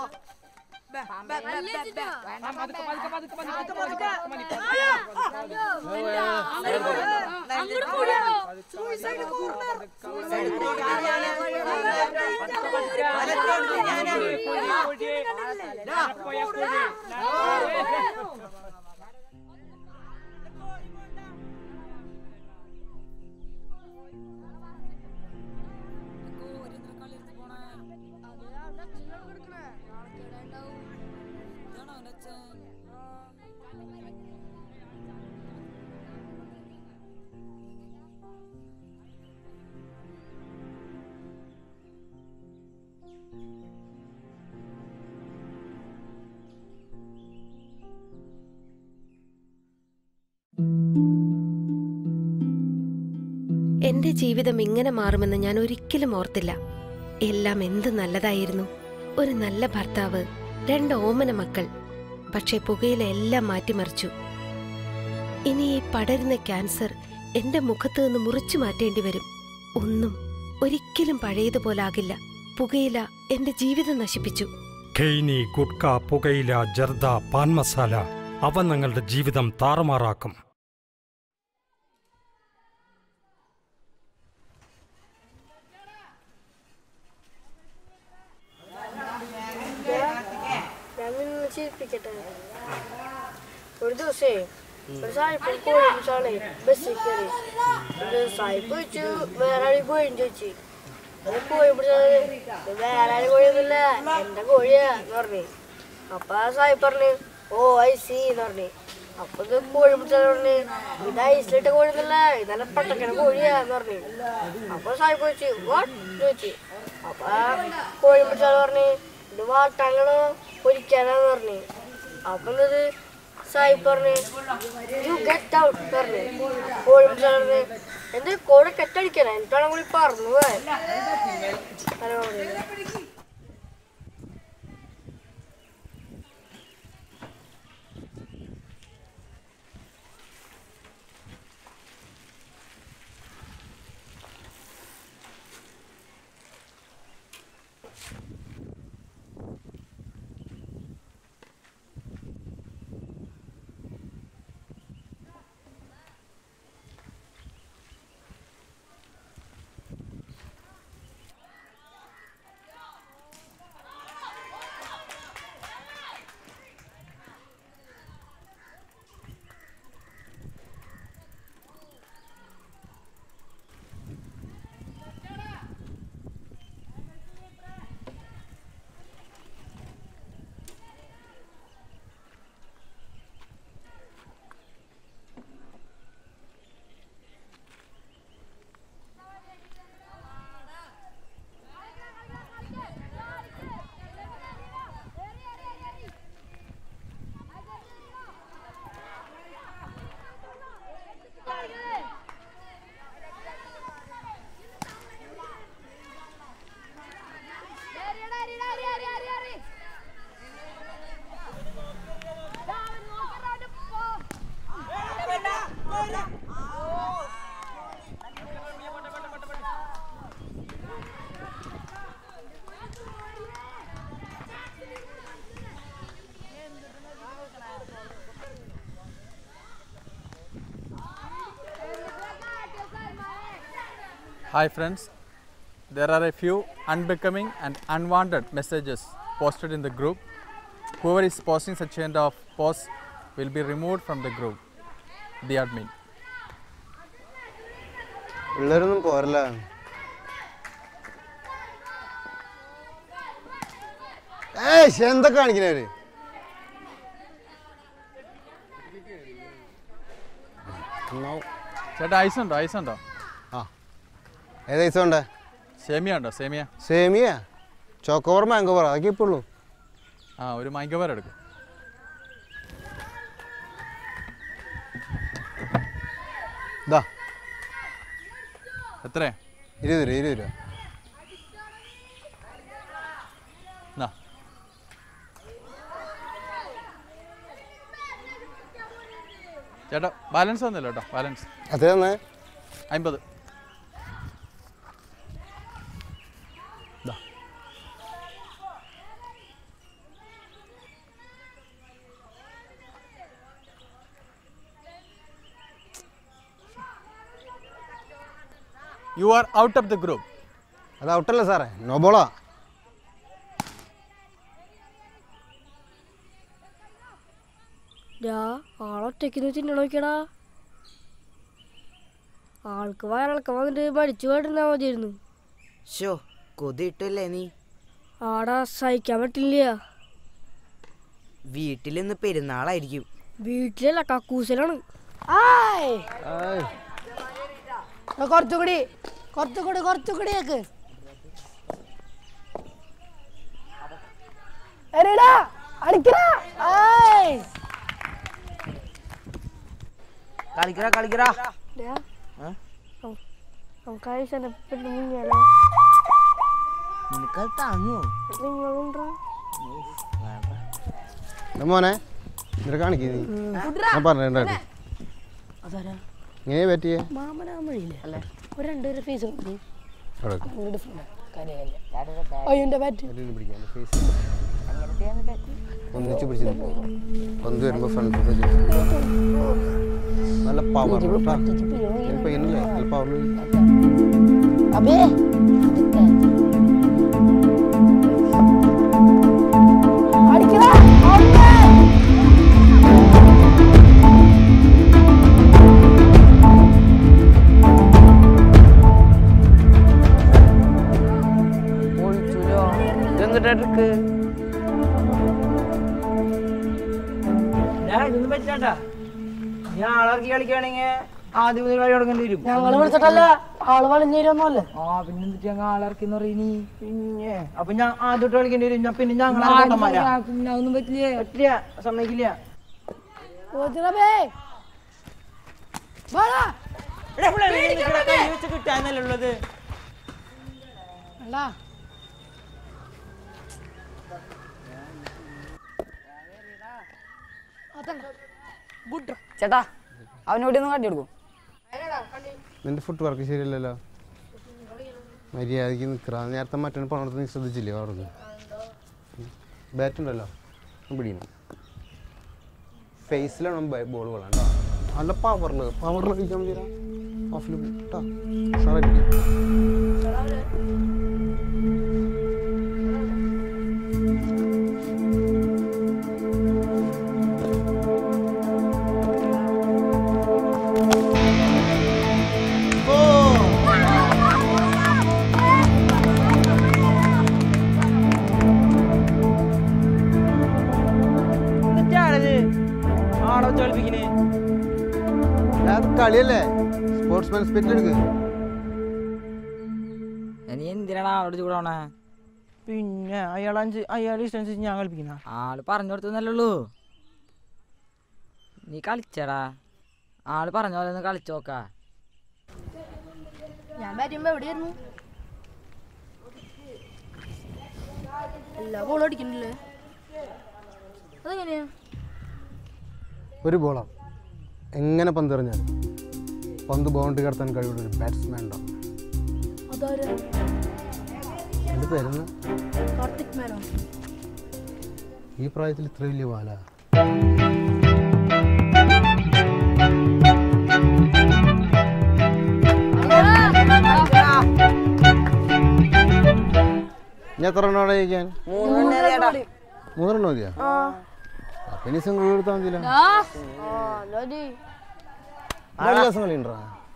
എന്റെ ജീവിതം ഇങ്ങനെ മാറുമെന്ന് ഞാൻ ഒരിക്കലും ഓർത്തില്ല എല്ലാം എന്ത് നല്ലതായിരുന്നു ഒരു നല്ല ഭർത്താവ് രണ്ട് ഓമന മക്കൾ പക്ഷെ പുകയില എല്ലാം മാറ്റിമറിച്ചു ഇനി ഈ പടരുന്ന ക്യാൻസർ എന്റെ മുഖത്ത് നിന്ന് മുറിച്ചു മാറ്റേണ്ടി വരും ഒന്നും ഒരിക്കലും പഴയതുപോലാകില്ല പുകയില എന്റെ ജീവിതം നശിപ്പിച്ചു ഖെയ്നി ഗുഡ്ക പുകയില ജർദ പാൻ മസാല അവ നിങ്ങളുടെ ജീവിതം താറുമാറാക്കും ചിരിപ്പിക്കട്ടെ ഒരു ദിവസേ ഒരു സായിപ്പ് കോഴി പിടിച്ചാളെ ബസ്സിൽ കയറി ഇത് സായിപ്പ് ചോദിച്ചു വേറെ ആളി കോഴിയും ചോദിച്ചു അത് കോഴി പിടിച്ചാല് "ഇത് വേറെ ആളി കോഴിയൊന്നുമില്ല എന്റെ കോഴിയാ എന്ന് പറഞ്ഞു അപ്പൊ ആ സായിപ്പ് പറഞ്ഞു ഓ ഐ സി എന്ന് പറഞ്ഞു അപ്പൊ ഇത് കോഴി പിടിച്ചാൽ പറഞ്ഞു ഇത് ഐസിലിട്ട കോഴിയൊന്നുമില്ല ഇതല്ല പട്ടക്കണ കോഴിയാ എന്ന് പറഞ്ഞു അപ്പൊ സായിപ്പ് ചോദിച്ചു വാട്ട് ചോദിച്ചു അപ്പൊ ആ കോഴി പിടിച്ചാൽ പറഞ്ഞു ഇത് വാട്ടാങ്ങളോ പൊരിക്കാനാന്ന് പറഞ്ഞു അപ്പൊ ഇത് സായിപ്പ് പറഞ്ഞു യു ഗെറ്റ് ഔട്ട് പറഞ്ഞു കോഴി പിടിച്ചാൽ പറഞ്ഞു എന്ത് കോഴി കെട്ടടിക്കാനാ എന്നിട്ടാണ് കൂടി പറഞ്ഞു പോയെ. അതാ പറഞ്ഞത്. Hi friends, there are a few unbecoming and unwanted messages posted in the group. Whoever is posting such kind of posts will be removed from the group. The admin. പിള്ളേരൊന്നും പോരല്ല ഏയ് എന്താ കാണിക്കുന്നവര് ചേട്ടാ ഐസ് ഉണ്ടോ ഐസ് ഉണ്ടോ ആ ഏത് ice വേണ്ടേ സേമിയ ഉണ്ടോ സേമിയ സേമിയ ചോക്കോവർ മാങ്കോവർ അതൊക്കെ ഇപ്പോൾ ഉള്ളൂ ആ ഒരു മൈങ്കോവർ എടുക്കും ഇതാ എത്ര ഇരുപത് രൂപ ഇരുപത് രൂപ എന്നാ ചേട്ടാ ബാലൻസ് ഒന്നുമില്ല കേട്ടോ ബാലൻസ് അത്ര തന്നെ അമ്പത് you are out of the group അത് ഔട്ടല്ല സാറേ നോബോളാ ഡാ ആളൊറ്റയ്ക്ക് തിന്നണ നോക്കിയടാ ആൾക്ക് വയറിളക്കം വന്നിട്ട് മരിച്ചു പോയിരുന്നാ മതിയായിരുന്നു ഷോ കൊതിയിട്ടല്ലേ നീ ആടാ സഹിക്കാൻ പറ്റില്ല വീട്ടിൽ ഇന്ന് പെരുന്നാളായിരിക്കും വീട്ടിലല്ല കക്കൂസിലാണ് കുറച്ചുകൂടി കുറച്ചുകൂടി കുറച്ചുകൂടി ആക്ക് എറിയടാ അടിക്കടാ ആയ് കളിക്കടാ കളിക്കടാ ഡാ, ഏ? നം- നമുക്ക് ആയിഷനെ പെട്ട് മുങ്ങിയാലോ നിനക്കത് താങ്ങോ നിങ്ങളുണ്ടോ എടാ മോനെ എന്നിട്ട് കാണിക്കേ നീ ഞാൻ പറഞ്ഞിട്ടുണ്ടായിരുന്നു അതാരാ ഇങ്ങനെ പറ്റിയേ മാമനാ വഴിയില്ലേ അല്ലേ ഒരു രണ്ടുപേരെ ഫേസ് കൊടുക്കും അവിടെ അങ്ങോട്ട് ഡിഫറെന്റ് കാര്യം കാര്യം അയ്യോ എൻ്റെ ബാറ്റ് പിടിക്കാൻ ഫേസ് ഒന്നിച്ച് പിടിച്ച് നിൽക്കും പന്ത് വരുമ്പോൾ ഫ്രണ്ട് നല്ല പവർ പയ്യനല്ലേ നല്ല പവർ അബേ അടിക്കടാ ചേട്ടാ നീ ആളിറക്കി കളിക്കുകയാണെങ്കിൽ ആദ്യം മുതൽ കളി തുടങ്ങേണ്ടി വരും ഞങ്ങള് വിളിച്ചിട്ടല്ല ആള് വലിഞ്ഞു തരുമൊന്നുമല്ലേ ആ പിന്നെ എന്നിട്ട് ഞങ്ങൾ ആളിറക്കി എന്ന് പറയണി പിന്നെ അപ്പൊ ഞാൻ ആദ്യം തൊട്ട് കളിക്കേണ്ടി വരും ഞാൻ പിന്നെ ഞങ്ങൾ പിന്നെ ഒന്നും പറ്റില്ലേ പറ്റില്ല സമ്മതിക്കില്ല എടാ, ഇവിടെ നീ നിക്കടാ, കൈ വെച്ച് കിട്ടാന്നല്ലേ ഉള്ളത് അല്ല ചേട്ടാ അവനോട് ഒന്ന് കാട്ടി കൊടുക്കും നിന്റെ ഫുഡ് വർക്ക് ശരിയല്ലല്ലോ മര്യാദയ്ക്ക് നിൽക്കുക നേരത്തെ മറ്റൊരു പണിടത്ത് നീ ശ്രദ്ധിച്ചില്ലേ അവർക്ക് ബാറ്റ് ഉണ്ടല്ലോ പിടിക്കണം ഫേസിലാണ് ബോൾ കൊള്ളാം കേട്ടോ നല്ല പവറിൽ പവറിൽ കളിക്കാൻ മതി ഓഫിൽ കേട്ടോ ഉഷാറായിട്ട് എന്നിട്ടാണത് ആടെ വെച്ച് കളിപ്പിക്കണേ അത് കളിയല്ലേ സ്പോർട്സ്മാൻ സ്പിരിറ്റ് എടുക്ക് നീ എന്തിനാണ് ആളോട് ചൂടാവണേ പിന്നെ അയാൾ അഞ്ച് അയാൾ ഇഷ്ടം ഞാൻ കളിപ്പിക്കുന്ന ആള് പറഞ്ഞു കൊടുത്തന്നല്ലുള്ളൂ നീ കളിച്ചടാ ആള് പറഞ്ഞ പോലെ ഒന്ന് കളിച്ചോക്കാ ഞാൻ ബാറ്റ് ചെയ്യുമ്പോ എവിടെയായിരുന്നു എല്ലാ ബോളും അടിക്കണില്ലേ അതെങ്ങനെയാ ഒരു ബോളാണ് എങ്ങനെ പന്തെറിഞ്ഞാലും പന്ത് ബൗണ്ടറി കടത്താൻ കഴിവുള്ള ഒരു ബാറ്റ്സ്മാൻ ഉണ്ടാവും അതാരാ എൻ്റെ പേരെന്ന് കാർത്തിക് മേനോ ഈ പ്രായത്തിൽ ഇത്ര വലിയ വാല ഞാൻ എത്ര എണ്ണമാണ് ജയിക്കാൻ മൂന്നെണ്ണം മതിയാ അപ്പൊ ഇനി സിംഗിൾ എടുത്താൽ മതിയില്ല നല്ല ദിവസം കളിയുണ്ടോ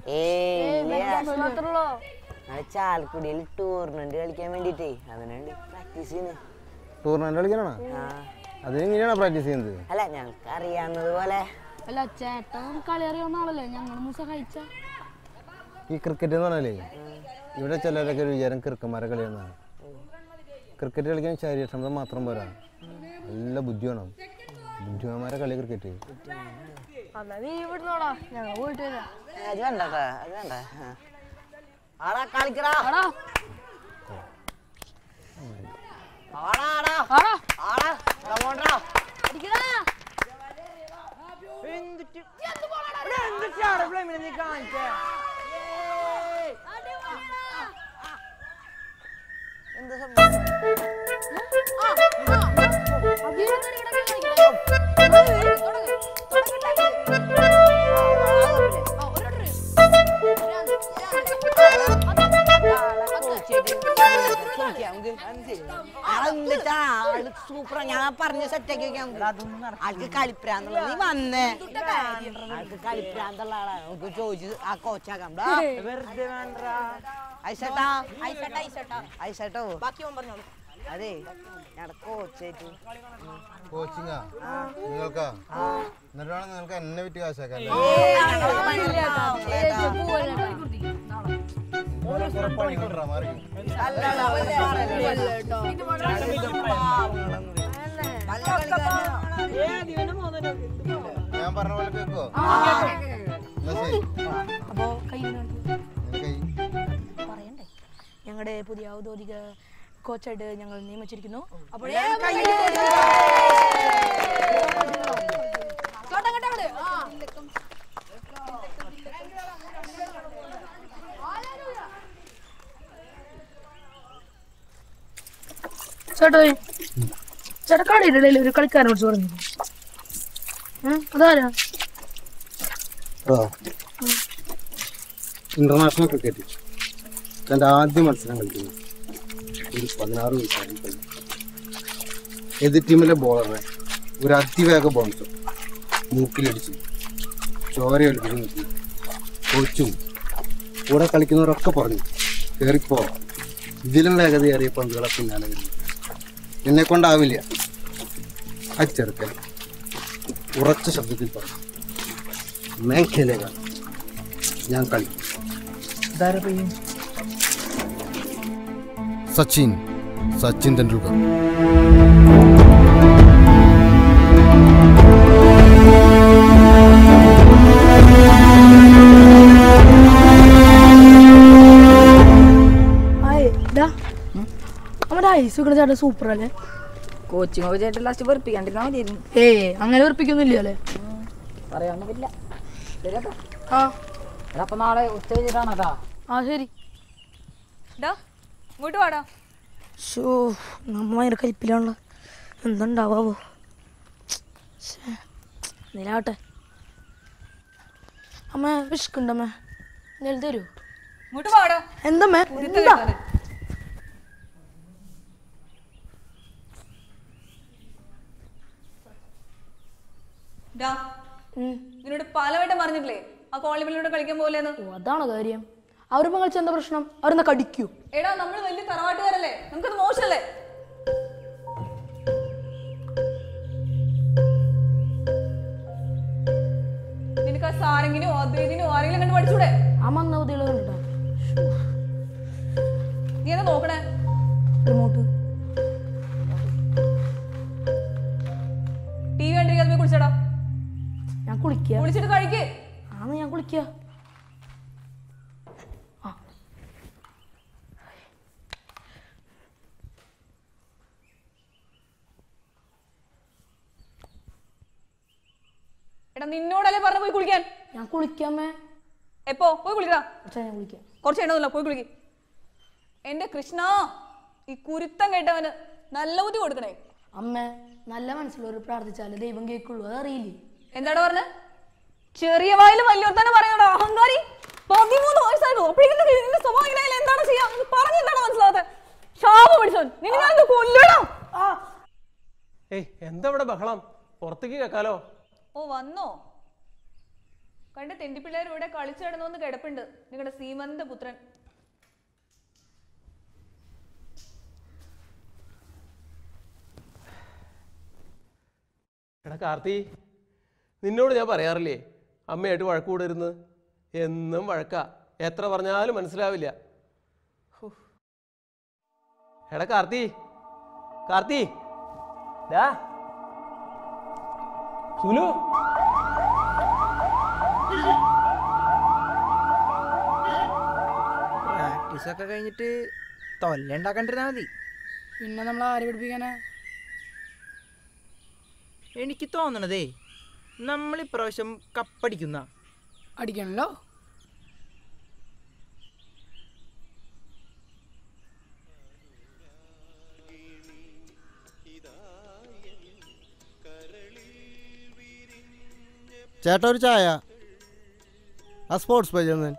ചാലക്കുടിയിൽ ടൂർണമെന്റ് കളിക്കാൻ വേണ്ടിട്ടേ അതിനുവേണ്ടി പ്രാക്ടീസ് ചെയ്യുന്നത് ടൂർണമെന്റ് കളിക്കാനാണോ അതിനെങ്ങനെയാണ് പ്രാക്ടീസ് ചെയ്യുന്നത് അല്ല ഞങ്ങൾക്ക് അറിയാവുന്നത് പോലെ അല്ല ചേട്ടൻ കളി അറിയാവുന്ന ആളല്ലേ ഞങ്ങളൊന്ന് സഹായിച്ച ഈ ക്രിക്കറ്റ് എന്ന് പറഞ്ഞാലേ ഇവിടെ ചിലരൊക്കെ ഒരു വിചാരം കിറുക്കന്മാരെ കളിയെന്നാണ് ക്രിക്കറ്റ് കളിക്കാൻ ശരീരക്ഷമത മാത്രം പോരാ നല്ല ബുദ്ധി വേണം ബുദ്ധിമാന്മാരെ കളി ക്രിക്കറ്റ് എന്നാ നീ ഇവിടുന്നോടാ ഞങ്ങൾ പോയിട്ട് വരാം അത് വേണ്ട ട്ടാ, അത് വേണ്ട ആ. ആടാ കളിക്കടാ ആടാ ആടാ ആടാ കമോണ്ടാ എന്നിട്ട് എന്നിട്ടാണ് ഫ്ലെമിനെ നീ കാണിച്ചേ എന്താ സംഭവം സൂപ്പറാ ഞാൻ പറഞ്ഞ സെറ്റാക്കി വെക്കാം ആൾക്ക് കളിപ്രാന്തുള്ള നീ വന്നേ ആൾക്ക് കളിപ്രാന്തുള്ള ആളാ നമുക്ക് ചോദിച്ചു ആ കോച്ചാക്കാം ടാ. വെറുതെ വേണ്ട ഐസേട്ടാ ഐസേട്ടോ അതെ ഞങ്ങളുടെ കോച്ചായിട്ട് കോച്ചിങ്ങാ നിങ്ങൾക്കാ എന്നിട്ട് വേണം നിങ്ങൾക്ക് എന്നെ വിറ്റ് കാശാക്കാൻ ഞാൻ പറഞ്ഞ പോലെ കേൾക്കോ എന്നാ ശരി അപ്പോ കൈ കൈ പറയണ്ടേ ഞങ്ങളുടെ പുതിയ ഔദ്യോഗിക കോച്ചായിട്ട് ഞങ്ങൾ നിയമിച്ചിരിക്കുന്നു അപ്പോൾ ചേട്ടോ ചേട്ടാ കളിയിടയിൽ ഒരു കളിക്കാരനെ വിളിച്ച് പറഞ്ഞു അതാരാ ഇന്റർനാഷണൽ ക്രിക്കറ്റ് തൻ്റെ ആദ്യ മത്സരം കളിക്കുന്നു ഒരു പതിനാറ് വയസ്സായി എതിർ ടീമിലെ ബോളറെ ഒരു അതിവേഗ ബോൺസ് മൂക്കിലടിച്ചു ചോര ഒലിപ്പിച്ച് നിർത്തി കോച്ചും കൂടെ കളിക്കുന്നവരൊക്കെ പറഞ്ഞു കയറിപ്പോ ഇതിലും വേഗതയേറിയ പന്തുകളെ പിന്നാലെ വരുന്നു എന്നെ കൊണ്ടാവില്ല ആ ചെറുക്കൻ ഉറച്ച ശബ്ദത്തിൽ പറഞ്ഞു मैं खेलेगा ഞാൻ കളി സച്ചിൻ സച്ചിൻ തെണ്ടുൽക്കർ നമ്മുടെ ഐസ് വെക്കണ ചേട്ടൻ സൂപ്പർ അല്ലേ കോച്ചിങ് ഒക്കെ ചേട്ടൻ ലാസ്റ്റ് വെറുപ്പിക്കാണ്ടിരുന്നാ മതിയായിരുന്നു ഏ അങ്ങനെ വെറുപ്പിക്കൊന്നുമില്ല അല്ലേ പറയാനൊന്നും പറ്റില്ല ശരി കേട്ടോ ആ എടാ, അപ്പൊ നാളെ ഉച്ച കഴിഞ്ഞിട്ടാണ് കേട്ടോ ആ ശരി ഡാ ഇങ്ങോട്ട് വാടാ ഷോ നമ്മ ഭയങ്കര കയ്പിലാണല്ലോ എന്തുണ്ടാവോ നിലാവട്ടെ അമ്മ വിശക്കുണ്ടമ്മ എന്തെങ്കിലും തരൂ ഇങ്ങോട്ട് വാടാ എന്തമ്മേ കുരുത്ത് എന്താ കേട്ടാല്. ഡാ, നിന്നോട് പലവട്ടം പറഞ്ഞിട്ടില്ലേ ആ കോളിബിളിലൂടെ കളിക്കാൻ പോലെന്ന് ഓ അതാണ് കാര്യം അവരിപ്പോ കളിച്ച എന്താ പ്രശ്നം അവരെന്നാ കടിക്കൂ എടാ നമ്മൾ വലിയ തറവാട്ടുകാരല്ലേ നമുക്കത് മോശമല്ലേ നിനക്ക് ആ സാരംഗിനോ അദ്വൈതിനോ ആരെങ്കിലും കണ്ട് പഠിച്ചൂടെ ആ മന്ദബുദ്ധികൾ കണ്ടിട്ടോ നീ എന്താ നോക്കണേ റിമോട്ട് ടി വി കണ്ടിരിക്കാതെ പോയി കുളിച്ചടാ ഞാൻ കുളിക്കുക കുളിച്ചിട്ട് കഴിക്ക് ആന്ന് ഞാൻ കുളിക്കുക എടാ നിന്നോടല്ലേ പറഞ്ഞ പോയി കുളിക്കാൻ ഞാൻ കുളിക്കാമേ എപ്പോ പോയി കുളിക്കടാ പക്ഷേ ഞാൻ കുളിക്കാം കുറച്ച് എണ്ണൊന്നുമില്ല പോയി കുളിക്ക് എന്റെ കൃഷ്ണ ഈ കുരുത്തം കേട്ടവന് നല്ല ബുദ്ധി കൊടുക്കണേ അമ്മ നല്ല മനസ്സിലൊരു പ്രാർത്ഥിച്ചാലേ ദൈവം കേൾക്കുള്ളൂ അതറിയില്ലേ എന്താടാ പറഞ്ഞ ചെറിയ വായിൽ വലിയോർത്താനെ പറയണോ അഹങ്കാരി പതിമൂന്ന് വയസ്സായിരുന്നു അപ്പോഴേക്കും നിന്റെ സ്വഭാവം ഇങ്ങനെ എന്താണ് ചെയ്യാ പറഞ്ഞു എന്താണ് മനസ്സിലാകാത്ത ശാപം പിടിച്ചോൻ നിന്നെ ഞാൻ ഇന്ന് കൊല്ലണം ഏയ് എന്താ ഇവിടെ ബഹളം പുറത്തേക്ക് കേൾക്കാലോ ഓ വന്നോ കണ്ട് തെണ്ടിപ്പിള്ളേർ ഇവിടെ കളിച്ചു കിടന്നു കിടപ്പുണ്ട് നിങ്ങളുടെ സീമന്ത പുത്രൻ എടാ കാർത്തി നിന്നോട് ഞാൻ പറയാറില്ലേ അമ്മയായിട്ട് വഴക്ക് കൂടരുന്ന് എന്നും വഴക്കാ എത്ര പറഞ്ഞാലും മനസ്സിലാവില്ല ഹോ. എടാ കാർത്തി കാർത്തി ഡാ സുലു പ്രാക്ടീസ് ഒക്കെ കഴിഞ്ഞിട്ട് തൊല്ല ഉണ്ടാക്കാണ്ടിരുന്നാ മതി പിന്നെ നമ്മൾ ആരെ പഠിപ്പിക്കാനാ എനിക്ക് തോന്നണതേ നമ്മൾ ഇപ്രാവശ്യം കപ്പടിക്കുന്ന അടിക്കണല്ലോ ചേട്ടാ ഒരു ചായ ആ സ്പോർട്സ് പേജ് ഒന്ന്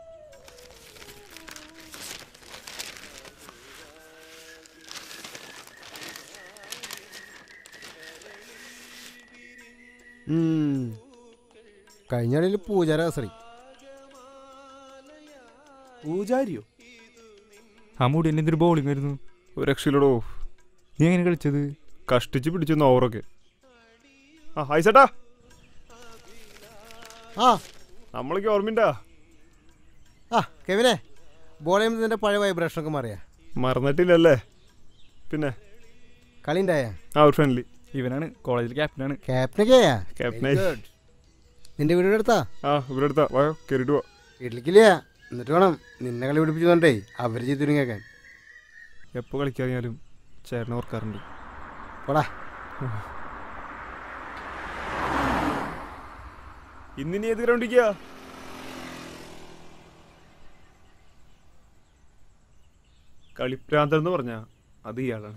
ഉം. കഴിഞ്ഞ കളിയിൽ പൂജാര കസറി പൂജാരിയോ ആ മുടി എന്നെ എന്തൊരു ബോളിംഗ് ആയിരുന്നു ഒരു രക്ഷയില്ലടോ നീ എങ്ങനെ കളിച്ചത് കഷ്ടിച്ച് പിടിച്ചു ഓവറൊക്കെ ആ ഹായ് ചേട്ടാ ആ നമ്മളൊക്കെ ഓർമ്മയുണ്ടാ ആ കെവിനെ ബോൾ ചെയ്യുമ്പോൾ നിന്റെ പഴയ വൈബ്രേഷനൊക്കെ മാറിയാ മറന്നിട്ടില്ലല്ലേ പിന്നെ കളി ഉണ്ടായ ആ ഒരു ഫ്രണ്ട്ലി ഇവനാണ് കോളേജിൽ ക്യാപ്റ്റനാണ് ക്യാപ്റ്റനൊക്കെയാ ക്യാപ്റ്റനായി നിന്റെ വീട് എടുത്താ ആ ഇവിടെ അടുത്താ വാ കയറിയിട്ട് പോവാ വീട്ടിലേക്കില്ല എന്നിട്ട് വേണം നിന്നെ കളി പിടിപ്പിച്ചോണ്ടേ അവർ ചെയ്തു കേൾക്കാൻ എപ്പോൾ കളിക്കാറിയാലും ചേട്ടനെ ഓർക്കാറുണ്ട് പോടാ ഇന്നിനി ഏത് ഗ്രൗണ്ടിക്കാ കളിപ്രാന്തൻ എന്ന് പറഞ്ഞാ അത് ഇയാളാണ്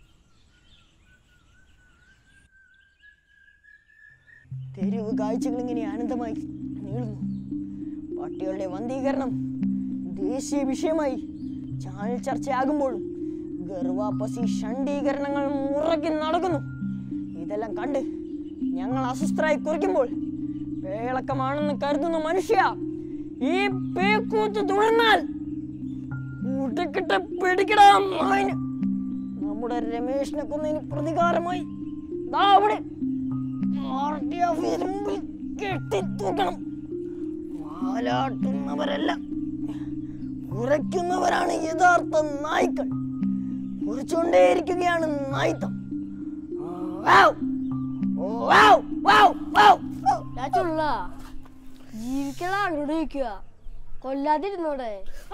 തെരുവ് കാഴ്ചകൾ ഇങ്ങനെ ആനന്ദമായി നീളുന്നു പട്ടികളുടെ വന്ധീകരണം ദേശീയ വിഷയമായി ചാനൽ ചർച്ചയാകുമ്പോഴും ഗർവാപ്പസി ഷണ്ടീകരണങ്ങൾ മുറക്കി നടക്കുന്നു ഇതെല്ലാം കണ്ട് ഞങ്ങൾ അസ്വസ്ഥരായി കുറിക്കുമ്പോൾ പേളക്കമാണെന്ന് കരുതുന്ന മനുഷ്യ ഈ പേക്കൂത്ത് തുടർന്നാൽ മുടക്കിട്ട് പിടിക്കടാ മായിന് നമ്മുടെ രമേശിനെ കൊന്നതിന് പ്രതികാരമായി ദാ അവിടെ പാർട്ടി ഓഫീസിന് മുമ്പിൽ കെട്ടിത്തൂക്കണം വാലാട്ടുന്നവരല്ല കുറയ്ക്കുന്നവരാണ് യഥാർത്ഥ നായ്ക്കൾ കുറിച്ചുകൊണ്ടേയിരിക്കുകയാണ് നായ്ത്തം വാവ്. വാവ്, വാവ്, വാവ്. ഞാൻ ചുള്ള ജീവിക്കണ ആളോട് ചോദിക്കുക കൊല്ലാതിരുന്നോടെ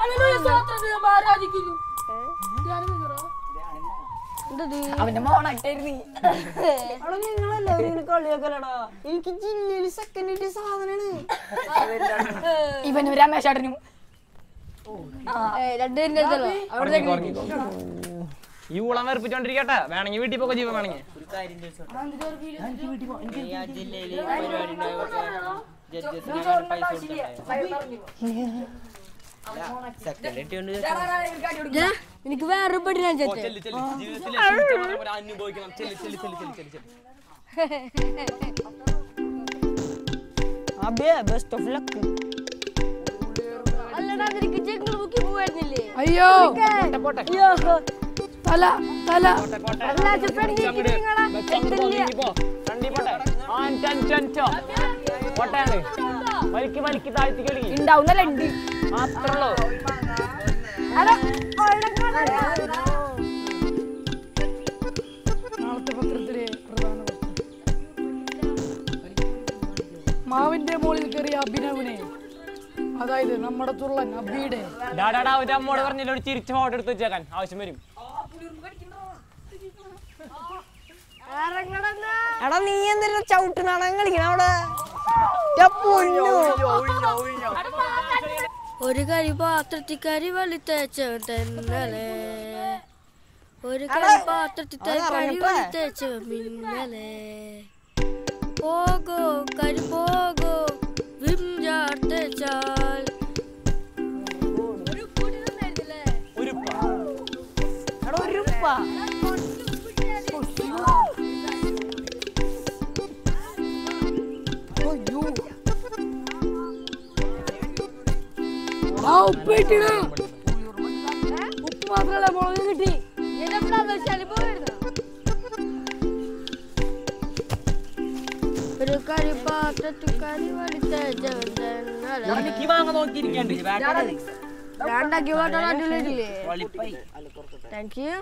അവന്റെ മോണായിട്ടായിരുന്നു നിങ്ങളെല്ലാവരും കളിയാക്കലടാ എനിക്ക് ജില്ലയിൽ സെക്കൻഡ് സാധനാണ് ഇവനും രമേശാട്ടനും രണ്ടുപേരും അവിടെ ഈ ഊളം വെറുപ്പിച്ചോണ്ടിരിക്കട്ടെ വേണമെങ്കിൽ വീട്ടിൽ പോകോ ജീവൻ വേണമെങ്കിൽ എനിക്ക് വേറൊരു പെട്ടി ഞാൻ അനുഭവിക്കണം ചെല്ലി ചെല്ലി ചെല്ലി ചെല്ലി ചെല്ലി ചെല്ലി അബേ ബെസ്റ്റ് ഓഫ് ലക്ക് അല്ലടാ നിനക്ക് ജംഗിൾ ബുക്കി പോവായിരുന്നില്ലേ അയ്യോ. പോട്ടെ, അയ്യോ തല തല അല്ല ഫ്രണ്ട് വലിക്ക് വലിക്ക് താഴ്ത്തിക്ക് വലിക്ക് ഉണ്ടാവുന്നല്ല ഉണ്ട് മാത്രള്ളൂ നാളത്തെ പത്രത്തിലെ പ്രധാന വസ്തു. മാവിന്റെ മുകളിൽ കയറിയ അഭിനവനെ അതായത് നമ്മുടെ തുള്ളൻ അബിയുടെ ഡാഡാടാ ഒരു അമ്മോട് പറഞ്ഞില്ല ഒരു ചിരിച്ച ഫോട്ടോ എടുത്ത് വെച്ചേക്കാൻ ആവശ്യം വരും എടാ നീ എന്തിനാ ചവിട്ട് നാടകം കളിക്കണ അവിടെ ന്റെ പൊന്നോ. ഒരു കരി പാത്രത്തിൽ കരി വലിത്തേച്ചവൻ തന്നലെ ഒരു കരി പാത്രത്തിൽ കരി വലിത്തേച്ചവൻ മിന്നലെ പോകോ കരി പോകോ വിം ചാർത്തേച്ചാൽ എടാ ഒരു ഉപ്പ. ആ ഉപ്പ് കിട്ടിയത് ഉപ്പ് മാത്രല്ല മുളക് കിട്ടി ഒരു കരി പാത്രത്തിൽ കരി വലിത്തേച്ചവൻ തന്നലെ എനിക്ക് വാങ്ങാൻ നോക്കിയിരിക്കണ്ട് രണ്ടാക്കി പാട്ടാണ് അടിപൊളിയില്ലേ താങ്ക് യു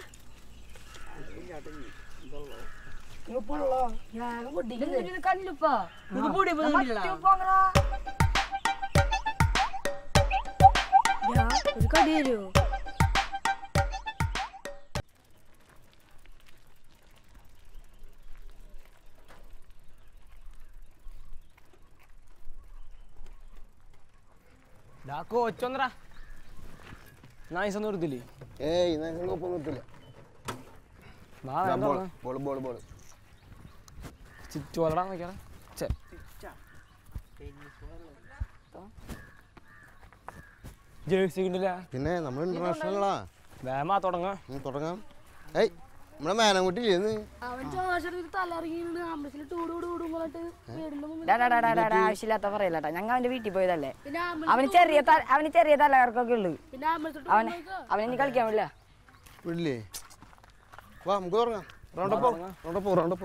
കല്ലുപ്പാ ഇത് പൊടി ഇപ്പൊ തിന്നില്ലടാ. ഒരു കടി തരുമോ കോച്ചൊന്നറാ നൈസ് ഒന്നും എടുത്തില്ലേ ഏയ് ഒപ്പം നിർത്തില്ല വാ, വേഗം തുറന്ന്. ബോൾ ബോൾ ബോൾ ചുറ്റോലടാ നോക്കിയാടാ ഛെ. ജേഴ്സി കിട്ടില്ല പിന്നെ നമ്മൾ ഇന്റർനാഷണലാ വേമാ തുടങ്ങാം തുടങ്ങാം ഏയ് നമ്മളെ മാനംകുട്ടി ഇല്ലെന്ന് അവൻ ചോദിച്ചിട്ട് തലറിങ്ങിണ്ട് ആംബുലൻസിൽ ടൂട് ടൂട് ടൂടുമ്പോട്ട് ഡാ, ഡാ, ഡാ, ഡാ, ഡാ, ഡാ, ആവശ്യമില്ലാത്ത പറയല്ലട്ടാ ഞങ്ങൾ അവന്റെ വീട്ടിൽ പോയതല്ലേ പിന്നെ അവന് ചെറിയ ത- അവന് ചെറിയ തലകർക്കൊക്കെ ഉള്ളു പിന്നെ ആംബുലൻസ് അവന് അവന് ഇനി കളിക്കാൻ പറ്റില്ല വിടില്ലേ വാ നമുക്ക് തുടങ്ങാം റൗണ്ടപ്പോ റൗണ്ടപ്പോ റൗണ്ടപ്പോ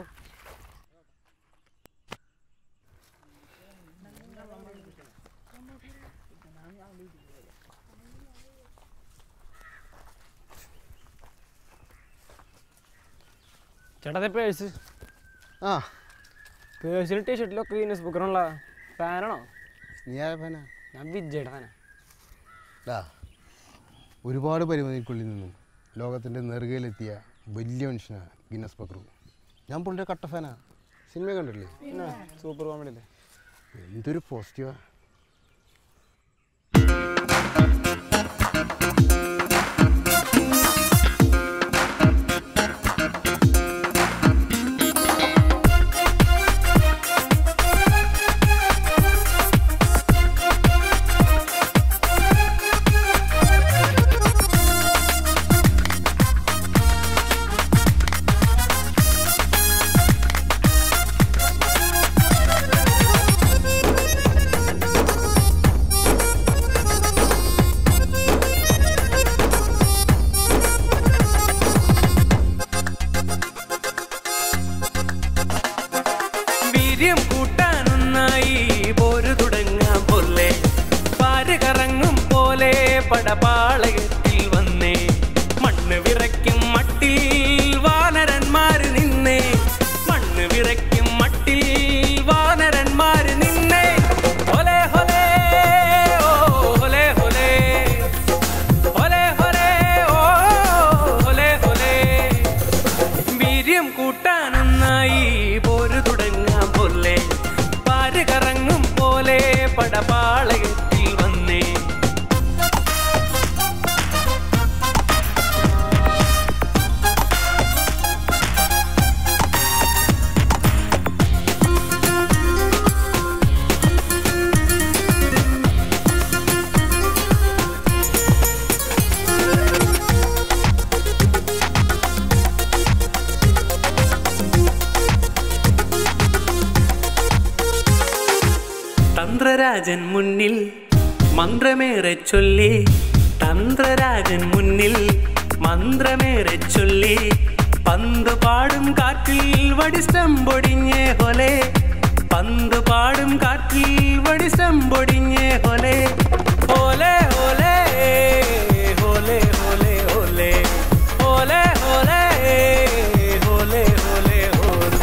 ചേട്ടാ പേഴ്സ് ആ പേഴ്സിലും ടീഷർട്ടിലൊക്കെ ഗീനസ് ബുക്കറുള്ള ഫാനാണോ നീ ആരാ ഫാനാ ഞാൻ വിജയുടെ ഫാനാ ഡാ ഒരുപാട് പരിമിതിക്കുള്ളിൽ നിന്നും ലോകത്തിൻ്റെ നെറുകയിലെത്തിയ വലിയ മനുഷ്യനാണ് ഗിന്നസ് ബക്രു ഞാൻ പുള്ളിയുടെ കട്ട ഫാനാ സിനിമ കണ്ടിട്ടില്ലേ പിന്നെ സൂപ്പർ കോമഡി അല്ലേ എന്തൊരു പോസിറ്റീവാ Thank പടപാളയത്തിൽ വന്നേ മണ്ണ് വിറയ്ക്കും മട്ടിൽ വാനരന്മാര് നിന്നേ മണ്ണ് വിറയ്ക്കും മട്ടിൽ വാനരന്മാര് നിന്നേ ഹൊലേ ഹൊലേ ഓ ഹൊലേ ഹൊലേ ഹൊലേ ഹൊലേ ഓ ഹൊലേ ഹൊലേ വീര്യം കൂട്ടാനൊന്നായി പോരു തുടങ്ങാൻ പോലെ പാര് കറങ്ങും പോലെ പടപാളയത്തിൽ വന്നേ തന്ത്രരാജൻ മുന്നിൽ മന്ത്രമേറെ ചൊല്ലി തന്ത്രരാജൻ മുന്നിൽ മന്ത്രമേറെ ചൊല്ലി പന്ത് പാടും കാറ്റിൽ വടിസ്റ്റം പൊടിഞ്ഞേ ഹൊലെ പന്ത് പാടും കാറ്റിൽ വടിസ്റ്റം പൊടിഞ്ഞേ ഹൊലെ ഹോലെ ഹോലെ ഹോലെ ഹോലെ ഹോലെ ഹോലെ ഹോലെ ഹോലെ ഹോലെ ഹോലെ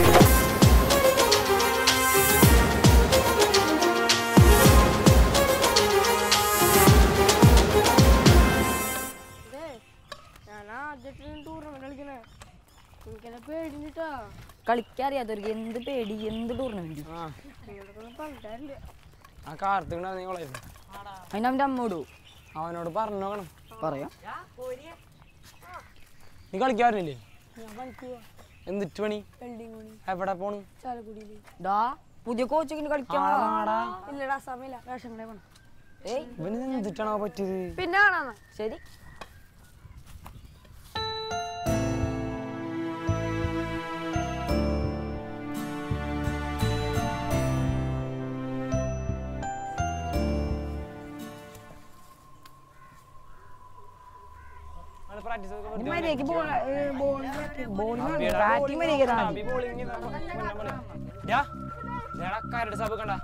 ഞാൻ ആദ്യമായിട്ടാണ് ടൂർണമെന്റ് കളിക്കണേ എനിക്കെന്നെ പേടിഞ്ഞിട്ടാ കളിക്കാറിയാത്തവർക്ക് എന്ത് പേടി എന്ത് ടൂർണമെന്റ് നിങ്ങളൊന്നും പറഞ്ഞിട്ടില്ല ആ കാർത്തിക് നീ കൊളയത് അതിന് അവൻ്റെ അമ്മോടു അവനോട് പറഞ്ഞു നോക്കണം പറയാം നീ കളിക്കാറില്ലേ ഞാൻ കളിക്കുക എന്തിട്ട് പണി വെൽഡിങ് പണി എവിടെ പോണു ചാലക്കുടിയില് ഡാ പുതിയ കോച്ചിങ്ങിന് കളിക്കാൻ ആടാ. ഇല്ലടാ സമയമില്ല റേഷൻ കടയിൽ പോണം ഏയ് ഇവന് എന്തിട്ടാണോ പറ്റിയത് പിന്നെ കാണാന്നാ ശരി പ്രാക്ടീസ് മര്യാദക്ക് ബോൾ ബോളിംഗ് ബാറ്റിംഗ് മര്യാദക്ക് കരട് സഭ കണ്ട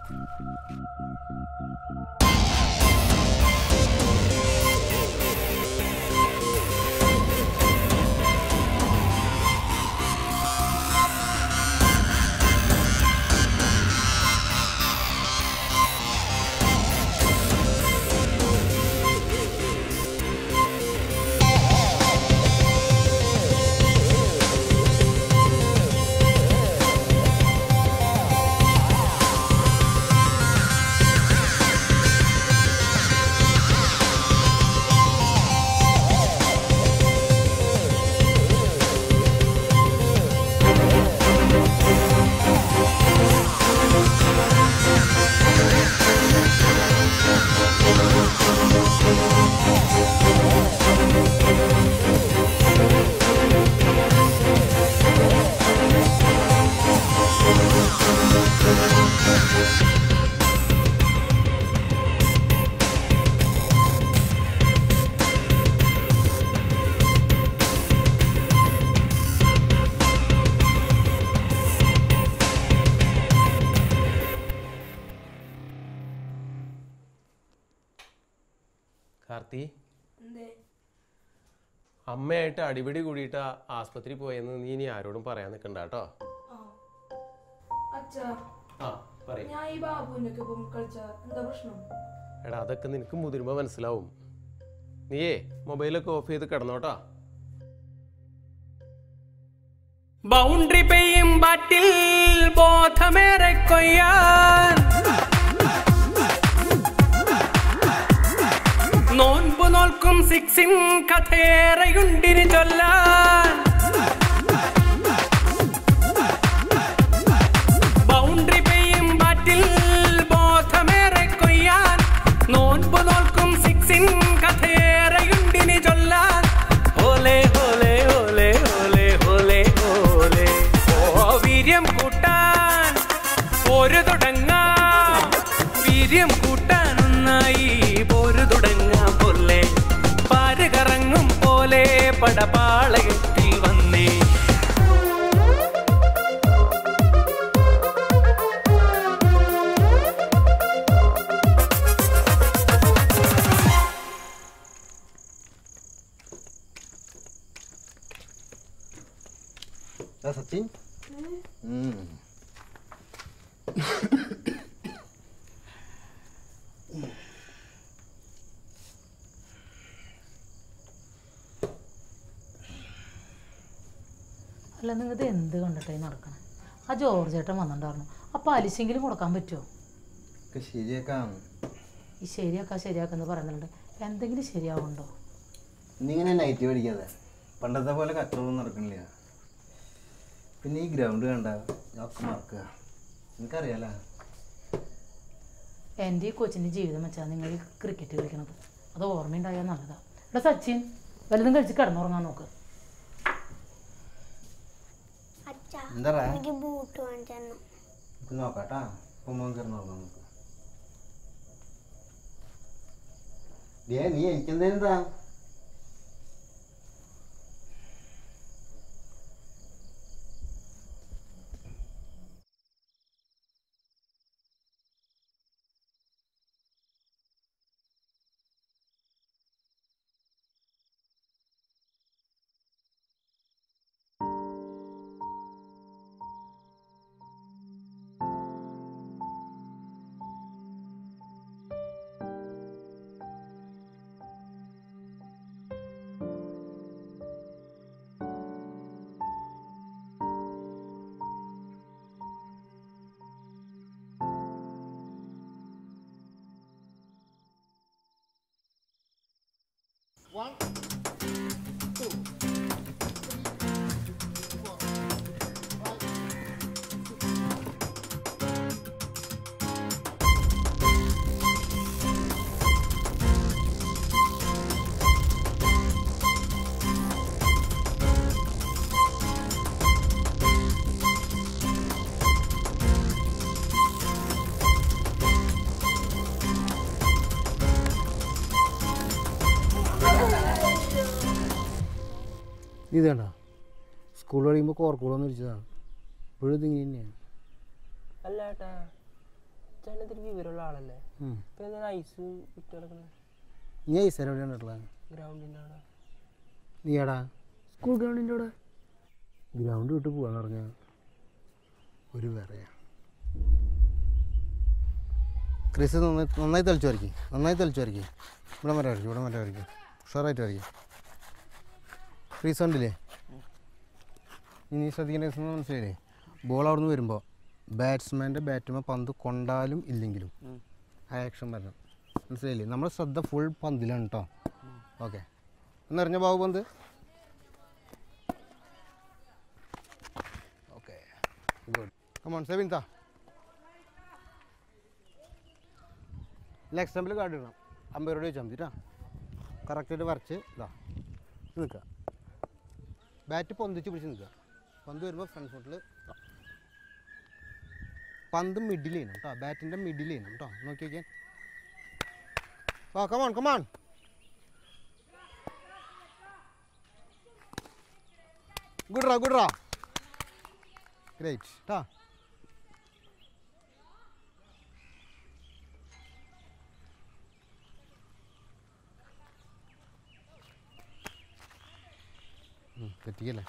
കാർത്തി അമ്മയായിട്ട് അടിപിടി കൂടിയിട്ട് ആസ്പത്രി പോയെന്ന് നീ ഇനി ആരോടും പറയാൻ നിൽക്കണ്ട കേട്ടോ അച്ഛാ ആ പറയും ഞാൻ ഈ ബാബുവിന്റെ ഒക്കെ ഒപ്പം കളിച്ച എന്താ പ്രശ്നം എടാ അതൊക്കെ നിനക്ക് മുതിരുമ്പോൾ മനസ്സിലാവും നീയേ മൊബൈലൊക്കെ ഓഫ് ചെയ്ത് കിടന്നോട്ടാ ബൗണ്ടറി പെയ്യും ബാറ്റിൽ ബോധമേറെ കൊയ്യാൻ നോൻപു നോൽക്കും സിക്സിൻ കഥേറെയുണ്ടിന് ചൊല്ലാൻ ബൗണ്ടറി പെയ്യും ബാറ്റിൽ ബോധമേറെ കൊയ്യാൻ നോൻപു നോൽക്കും സിക്സിൻ കഥേറെയുണ്ടിന് ചൊല്ലാൻ ഹോലെ ഹോലെ ഹോലെ ഹോലെ ഹോലെ ഹോലെ ഓ വീര്യം കൂട്ടാൻ ഒരു തുടങ്ങാം വീര്യം കൂട്ടാനൊന്നായി പോരു തുടങ്ങാം പോലെ പാര് കറങ്ങും പോലെ പടപാളയത്തിൽ വന്നേ എന്താ സച്ചിൻ ഉം. അല്ല നിങ്ങൾക്ക് എന്ത് കണ്ടിട്ടേ നടക്കണം ആ ജോർജ് ചേട്ടൻ വന്നിട്ടുണ്ടായിരുന്നു ആ പലിശെങ്കിലും കൊടുക്കാൻ പറ്റുമോ ഒക്കെ ശരിയാക്കാം ഈ ശരിയാക്കാ ശരിയാക്കാന്ന് പറയുന്നുണ്ട് എന്തെങ്കിലും ശരിയാവുണ്ടോ നീ ഇങ്ങനെ നൈറ്റ് പഠിക്കാതെ പണ്ടത്തെ പോലെ കച്ചവടം നടക്കണില്ല പിന്നെ ഈ ഗ്രൗണ്ട് കണ്ട ഒക്കെ മറക്കുക എനിക്കറിയാലോ എൻ്റെ ഈ കൊച്ചിൻ്റെ ജീവിതം വെച്ചാൽ നിങ്ങൾ ക്രിക്കറ്റ് കളിക്കണത് അത് ഓർമ്മയുണ്ടായാൽ നല്ലതാ ഇവിടെ സച്ചിൻ വലുതും കഴിച്ച് കിടന്നുറങ്ങാൻ നോക്ക് എന്താടാ എനിക്ക് ബൂട്ട് വാങ്ങിച്ചു നമുക്ക് നോക്കാട്ടാ പൊമ്മൻ കയറി നോക്കാം നമുക്ക് ദേ നീ എനിക്കെന്തേലും താ One, two. ഇത് കണ്ട സ്കൂൾ കഴിയുമ്പോൾ കോർക്കൂടെന്ന് വിളിച്ചതാണ് ഇപ്പോഴും ഇതിങ്ങനെ തന്നെയാണ് അല്ല ഏട്ടാ ചേട്ടനത്തിരി വിവരമുള്ള ആളല്ലേ ഉം. ഇപ്പൊ എന്താ ഐസ് വിട്ട് കിടക്കണേ നീ ഐസർ എവിടെയാണ് ഉള്ളത് ഗ്രൗണ്ടിൻ്റെ അവിടെ നീയാടാ സ്കൂൾ ഗ്രൗണ്ടിൻ്റെ അവിടെ ഗ്രൗണ്ട് വിട്ട് പോവാന്ന് പറഞ്ഞാൽ ഒരു വേറെയാ ക്രിസ് നന്നായി നന്നായി തെളിച്ചു വരയ്ക്കും നന്നായി തെളിച്ചു വരയ്ക്കും ഇവിടെ മറ്റേ വരയ്ക്കും ഇവിടെ മറ്റേ വരയ്ക്കും ഉഷാറായിട്ട് വരയ്ക്കും ക്രീസ് കണ്ടില്ലേ ഇനി ശ്രദ്ധിക്കേണ്ട ദിവസം മനസ്സിലായില്ലേ ബോൾ അവിടെ നിന്ന് വരുമ്പോൾ ബാറ്റ്സ്മാൻ്റെ ബാറ്റുമ്പോൾ പന്ത് കൊണ്ടാലും ഇല്ലെങ്കിലും ആ ആക്ഷൻ വരണം മനസ്സിലായില്ലേ നമ്മുടെ ശ്രദ്ധ ഫുൾ പന്തിലാണ് കേട്ടോ ഓക്കെ ഒന്നെറിഞ്ഞ ബാബു പന്ത് ഓക്കെ ഗുഡ് കമോൺ സെവിൻ താ ലെഗ് സ്റ്റമ്പിൽ കാർഡ് ഇടണം അമ്പയറോട് ചോദിച്ചാൽ മതി കേട്ടോ കറക്റ്റായിട്ട് വരച്ച് ഇതാ നിൽക്കുക ബാറ്റ് പൊന്തിച്ച് പിടിച്ച് നിൽക്കുക പന്ത് വരുമ്പോൾ ഫ്രണ്ട് ഫുട്ടിൽ പന്ത് മിഡിൽ ചെയ്യണം കേട്ടോ ബാറ്റിൻ്റെ മിഡിൽ ചെയ്യണം കേട്ടോ നോക്കി നോക്കിയാൽ ആ കമാൺ കമാൺ ഗുഡ് റാ ഗുഡ് റാ ഗ്രേറ്റ് ട്ടാ തെറ്റിക്കല്ലേ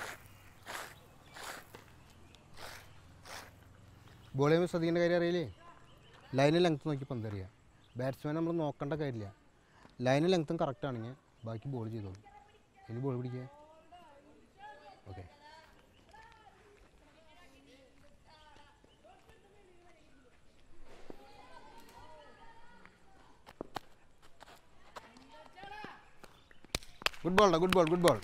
ബോൾ ചെയ്യുമ്പോൾ ശ്രദ്ധിക്കേണ്ട കാര്യം അറിയില്ലേ ലൈനിൽ ലെങ്ത്ത് നോക്കി പന്തറിയുക ബാറ്റ്സ്മാൻ നമ്മൾ നോക്കേണ്ട കാര്യമില്ല ലൈനിൽ ലെങ്ത്തും കറക്റ്റ് ആണെങ്കിൽ ബാക്കി ബോൾ ചെയ്തോളൂ ഇനി ബോൾ പിടിക്കുക ഓക്കെ ഗുഡ് ബോൾടാ good ball good ball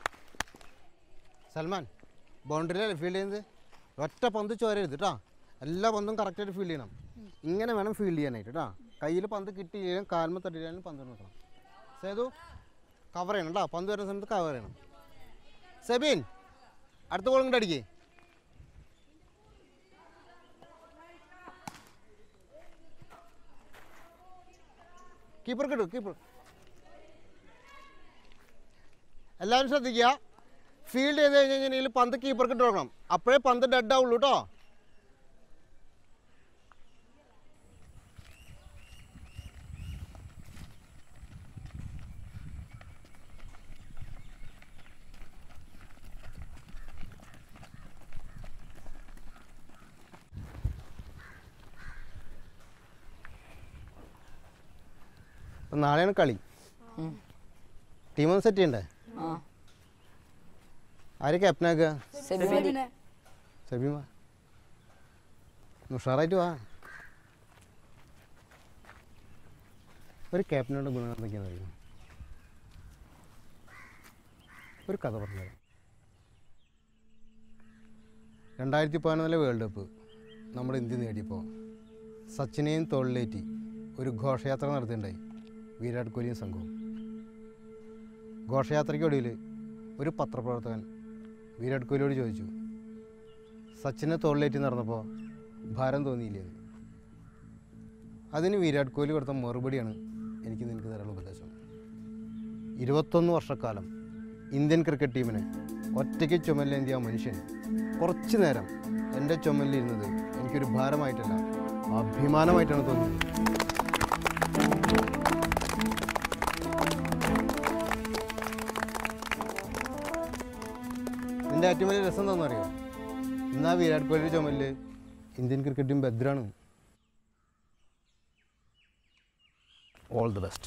Salman ബൗണ്ടറിയിലല്ലേ ഫീൽഡ് ചെയ്യുന്നത് ഒറ്റ പന്ത് ചോരരുത് കേട്ടോ എല്ലാ പന്തും കറക്റ്റായിട്ട് ഫീൽഡ് ചെയ്യണം ഇങ്ങനെ വേണം ഫീൽഡ് ചെയ്യാനായിട്ട് കേട്ടോ കയ്യിൽ പന്ത് കിട്ടിയില്ലെങ്കിലും കാൽമ തട്ടിയില്ലെങ്കിലും പന്ത് നോക്കണം സേതു കവർ ചെയ്യണം കേട്ടോ പന്ത് വരുന്ന സമയത്ത് കവർ ചെയ്യണം സെബീൻ അടുത്ത ബോൾ ഇങ്ങോട്ട് അടിക്കേ കീപ്പർ കിട്ടും കീപ്പർ എല്ലാവരും ശ്രദ്ധിക്കുക ഫീൽഡ് ചെയ്ത് കഴിഞ്ഞ് കഴിഞ്ഞാൽ പന്ത് കീപ്പർക്ക് ഇട്ട് കൊടുക്കണം അപ്പോഴേ പന്ത് ഡെഡ് ആവുള്ളൂ കേട്ടോ അപ്പം നാളെയാണ് കളി ടീം ഒന്ന് സെറ്റ് ചെയ്യണ്ടേ ആ ആരെ ക്യാപ്റ്റനാക്കുക സെബിനെ. സെബിമ ഉഷാറായിട്ട് വാ ഒരു ക്യാപ്റ്റനോട് ഗുണം എന്തൊക്കെയാണെന്ന് അറിയുമോ ഒരു കഥ പറഞ്ഞുതരാം രണ്ടായിരത്തി പതിനൊന്നിലെ വേൾഡ് കപ്പ് നമ്മുടെ ഇന്ത്യ നേടിയപ്പോൾ സച്ചിനെയും തോളിലേറ്റി ഒരു ഘോഷയാത്ര നടത്തിയിട്ടുണ്ടായി വിരാട് കോഹ്ലിയും സംഘവും ഘോഷയാത്രയ്ക്കൊടുവിൽ ഒരു പത്രപ്രവർത്തകൻ വിരാട് കോഹ്ലിയോട് ചോദിച്ചു സച്ചിനെ തോളിലേറ്റി നടന്നപ്പോൾ ഭാരം തോന്നിയില്ലേ എന്ന്. അതിന് വിരാട് കോഹ്ലി കൊടുത്ത മറുപടിയാണ് എനിക്ക് നിനക്ക് തരാനുള്ള ഉപദേശം ഇരുപത്തൊന്ന് വർഷക്കാലം ഇന്ത്യൻ ക്രിക്കറ്റ് ടീമിനെ ഒറ്റയ്ക്ക് ചുമലിലേന്തിയ ആ മനുഷ്യൻ കുറച്ചു നേരം എൻ്റെ ചുമലിലിരുന്നത് എനിക്കൊരു ഭാരമായിട്ടല്ല അഭിമാനമായിട്ടാണ് തോന്നിയത് ഇതിൻ്റെ ഏറ്റവും വലിയ രസം എന്താണെന്ന് അറിയോ ഇന്ന് ആ വിരാട് കോഹ്ലിയുടെ ചുമലിൽ ഇന്ത്യൻ ക്രിക്കറ്റ് ടീം ഭദ്രാണ് ഓൾ ദി ബെസ്റ്റ്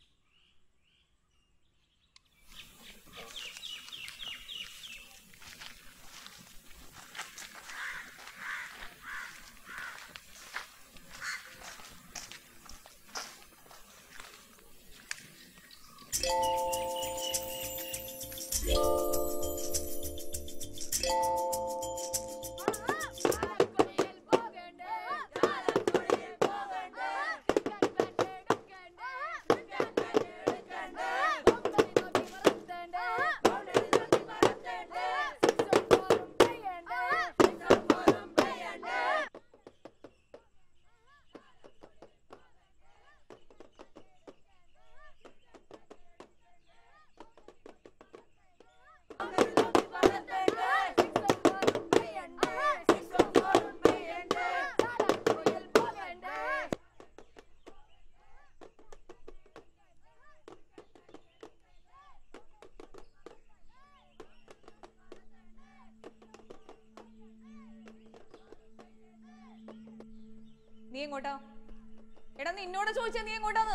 നീ എങ്ങോട്ടാ എടാ നിന്നോട് ചോദിച്ചാ നീ എങ്ങോട്ടാന്ന്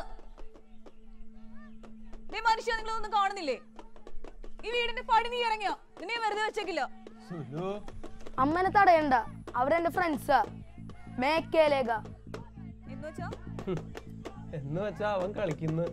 നീ മനുഷ്യ നിങ്ങളൊന്നും കാണുന്നില്ലേ ഈ വീടിന്റെ പടി നീ ഇറങ്ങിയോ നിന്നെ വെറുതെ വെച്ചേക്കില്ല അമ്മനെ തടയണ്ട അവരെന്റെ ഫ്രണ്ട്സാ മേക്കേലേക എന്ന് വെച്ചാ എന്ന് വെച്ചാ അവൻ കളിക്കുന്നു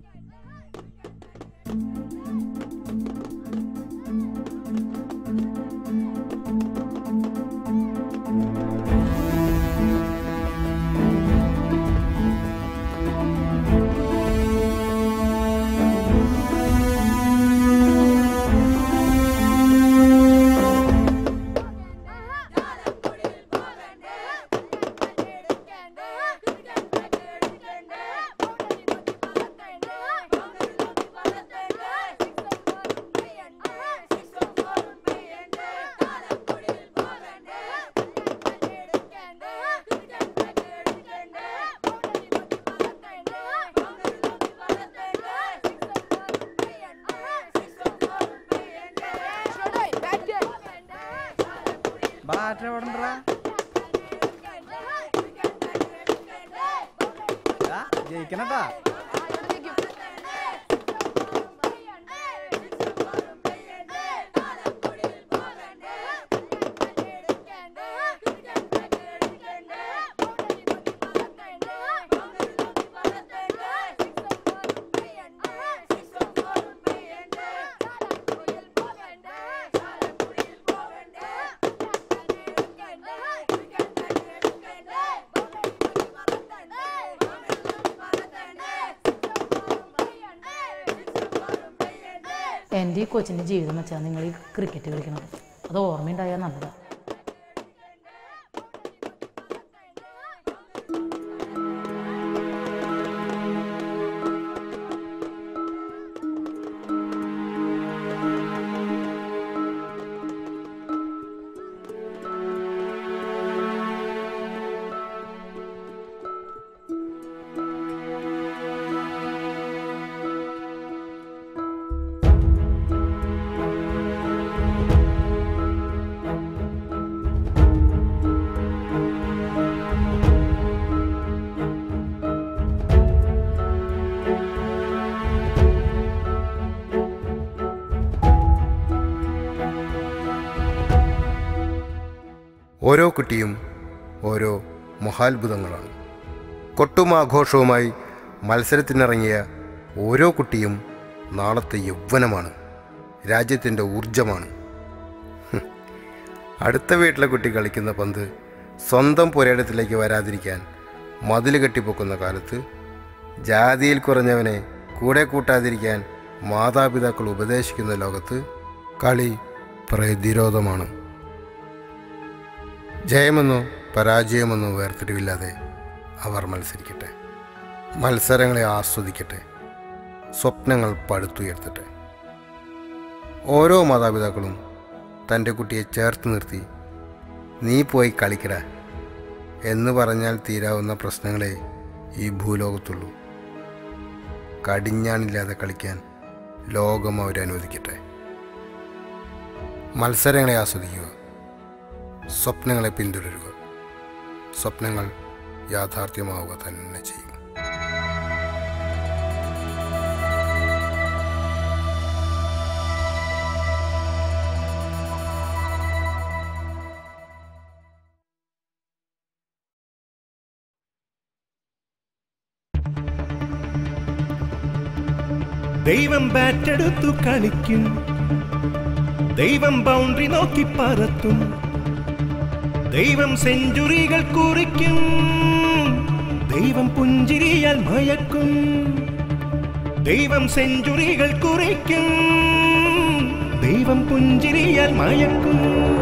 ബാറ്ററി എവിടെ ഉണ്ടെടാ? ദാ, ജയിക്കണട്ടാ എൻ്റെ ഈ കൊച്ചിൻ്റെ ജീവിതം വെച്ചാൽ നിങ്ങൾ ഈ ക്രിക്കറ്റ് കളിക്കണത് അത് ഓർമ്മയുണ്ടായാൽ നല്ലതാണ് ഓരോ കുട്ടിയും ഓരോ മഹാത്ഭുതങ്ങളാണ് കൊട്ടും ആഘോഷവുമായി മത്സരത്തിനിറങ്ങിയ ഓരോ കുട്ടിയും നാളത്തെ യൗവനമാണ് രാജ്യത്തിൻ്റെ ഊർജമാണ് ഹും. അടുത്ത വീട്ടിലെ കുട്ടി കളിക്കുന്ന പന്ത് സ്വന്തം പുരയിടത്തിലേക്ക് വരാതിരിക്കാൻ മതിൽ കെട്ടിപ്പൊക്കുന്ന കാലത്ത് ജാതിയിൽ കുറഞ്ഞവനെ കൂടെ കൂട്ടാതിരിക്കാൻ മാതാപിതാക്കൾ ഉപദേശിക്കുന്ന ലോകത്ത് കളി പ്രതിരോധമാണ് ജയമെന്നോ പരാജയമെന്നോ വേർതിരിവില്ലാതെ അവർ മത്സരിക്കട്ടെ മത്സരങ്ങളെ ആസ്വദിക്കട്ടെ സ്വപ്നങ്ങൾ പടുത്തുയർത്തട്ടെ ഓരോ മാതാപിതാക്കളും തൻ്റെ കുട്ടിയെ ചേർത്ത് നിർത്തി നീ പോയി കളിക്കട എന്ന് പറഞ്ഞാൽ തീരാവുന്ന പ്രശ്നങ്ങളെ ഈ ഭൂലോകത്തുള്ളൂ കടിഞ്ഞാണില്ലാതെ കളിക്കാൻ ലോകം അവരെ അനുവദിക്കട്ടെ മത്സരങ്ങളെ ആസ്വദിക്കുക സ്വപ്നങ്ങളെ പിന്തുടരുക സ്വപ്നങ്ങൾ യാഥാർത്ഥ്യമാവുക തന്നെ ചെയ്യും ദൈവം ബാറ്റെടുത്തു കളിക്കും ദൈവം ബൗണ്ടറി നോക്കി പറത്തും ദൈവം സെഞ്ചുറികൾ കുറിക്കും ദൈവം പുഞ്ചിരിയാൽ മയക്കും ദൈവം സെഞ്ചുറികൾ കുറിക്കും ദൈവം പുഞ്ചിരിയാൽ മയക്കും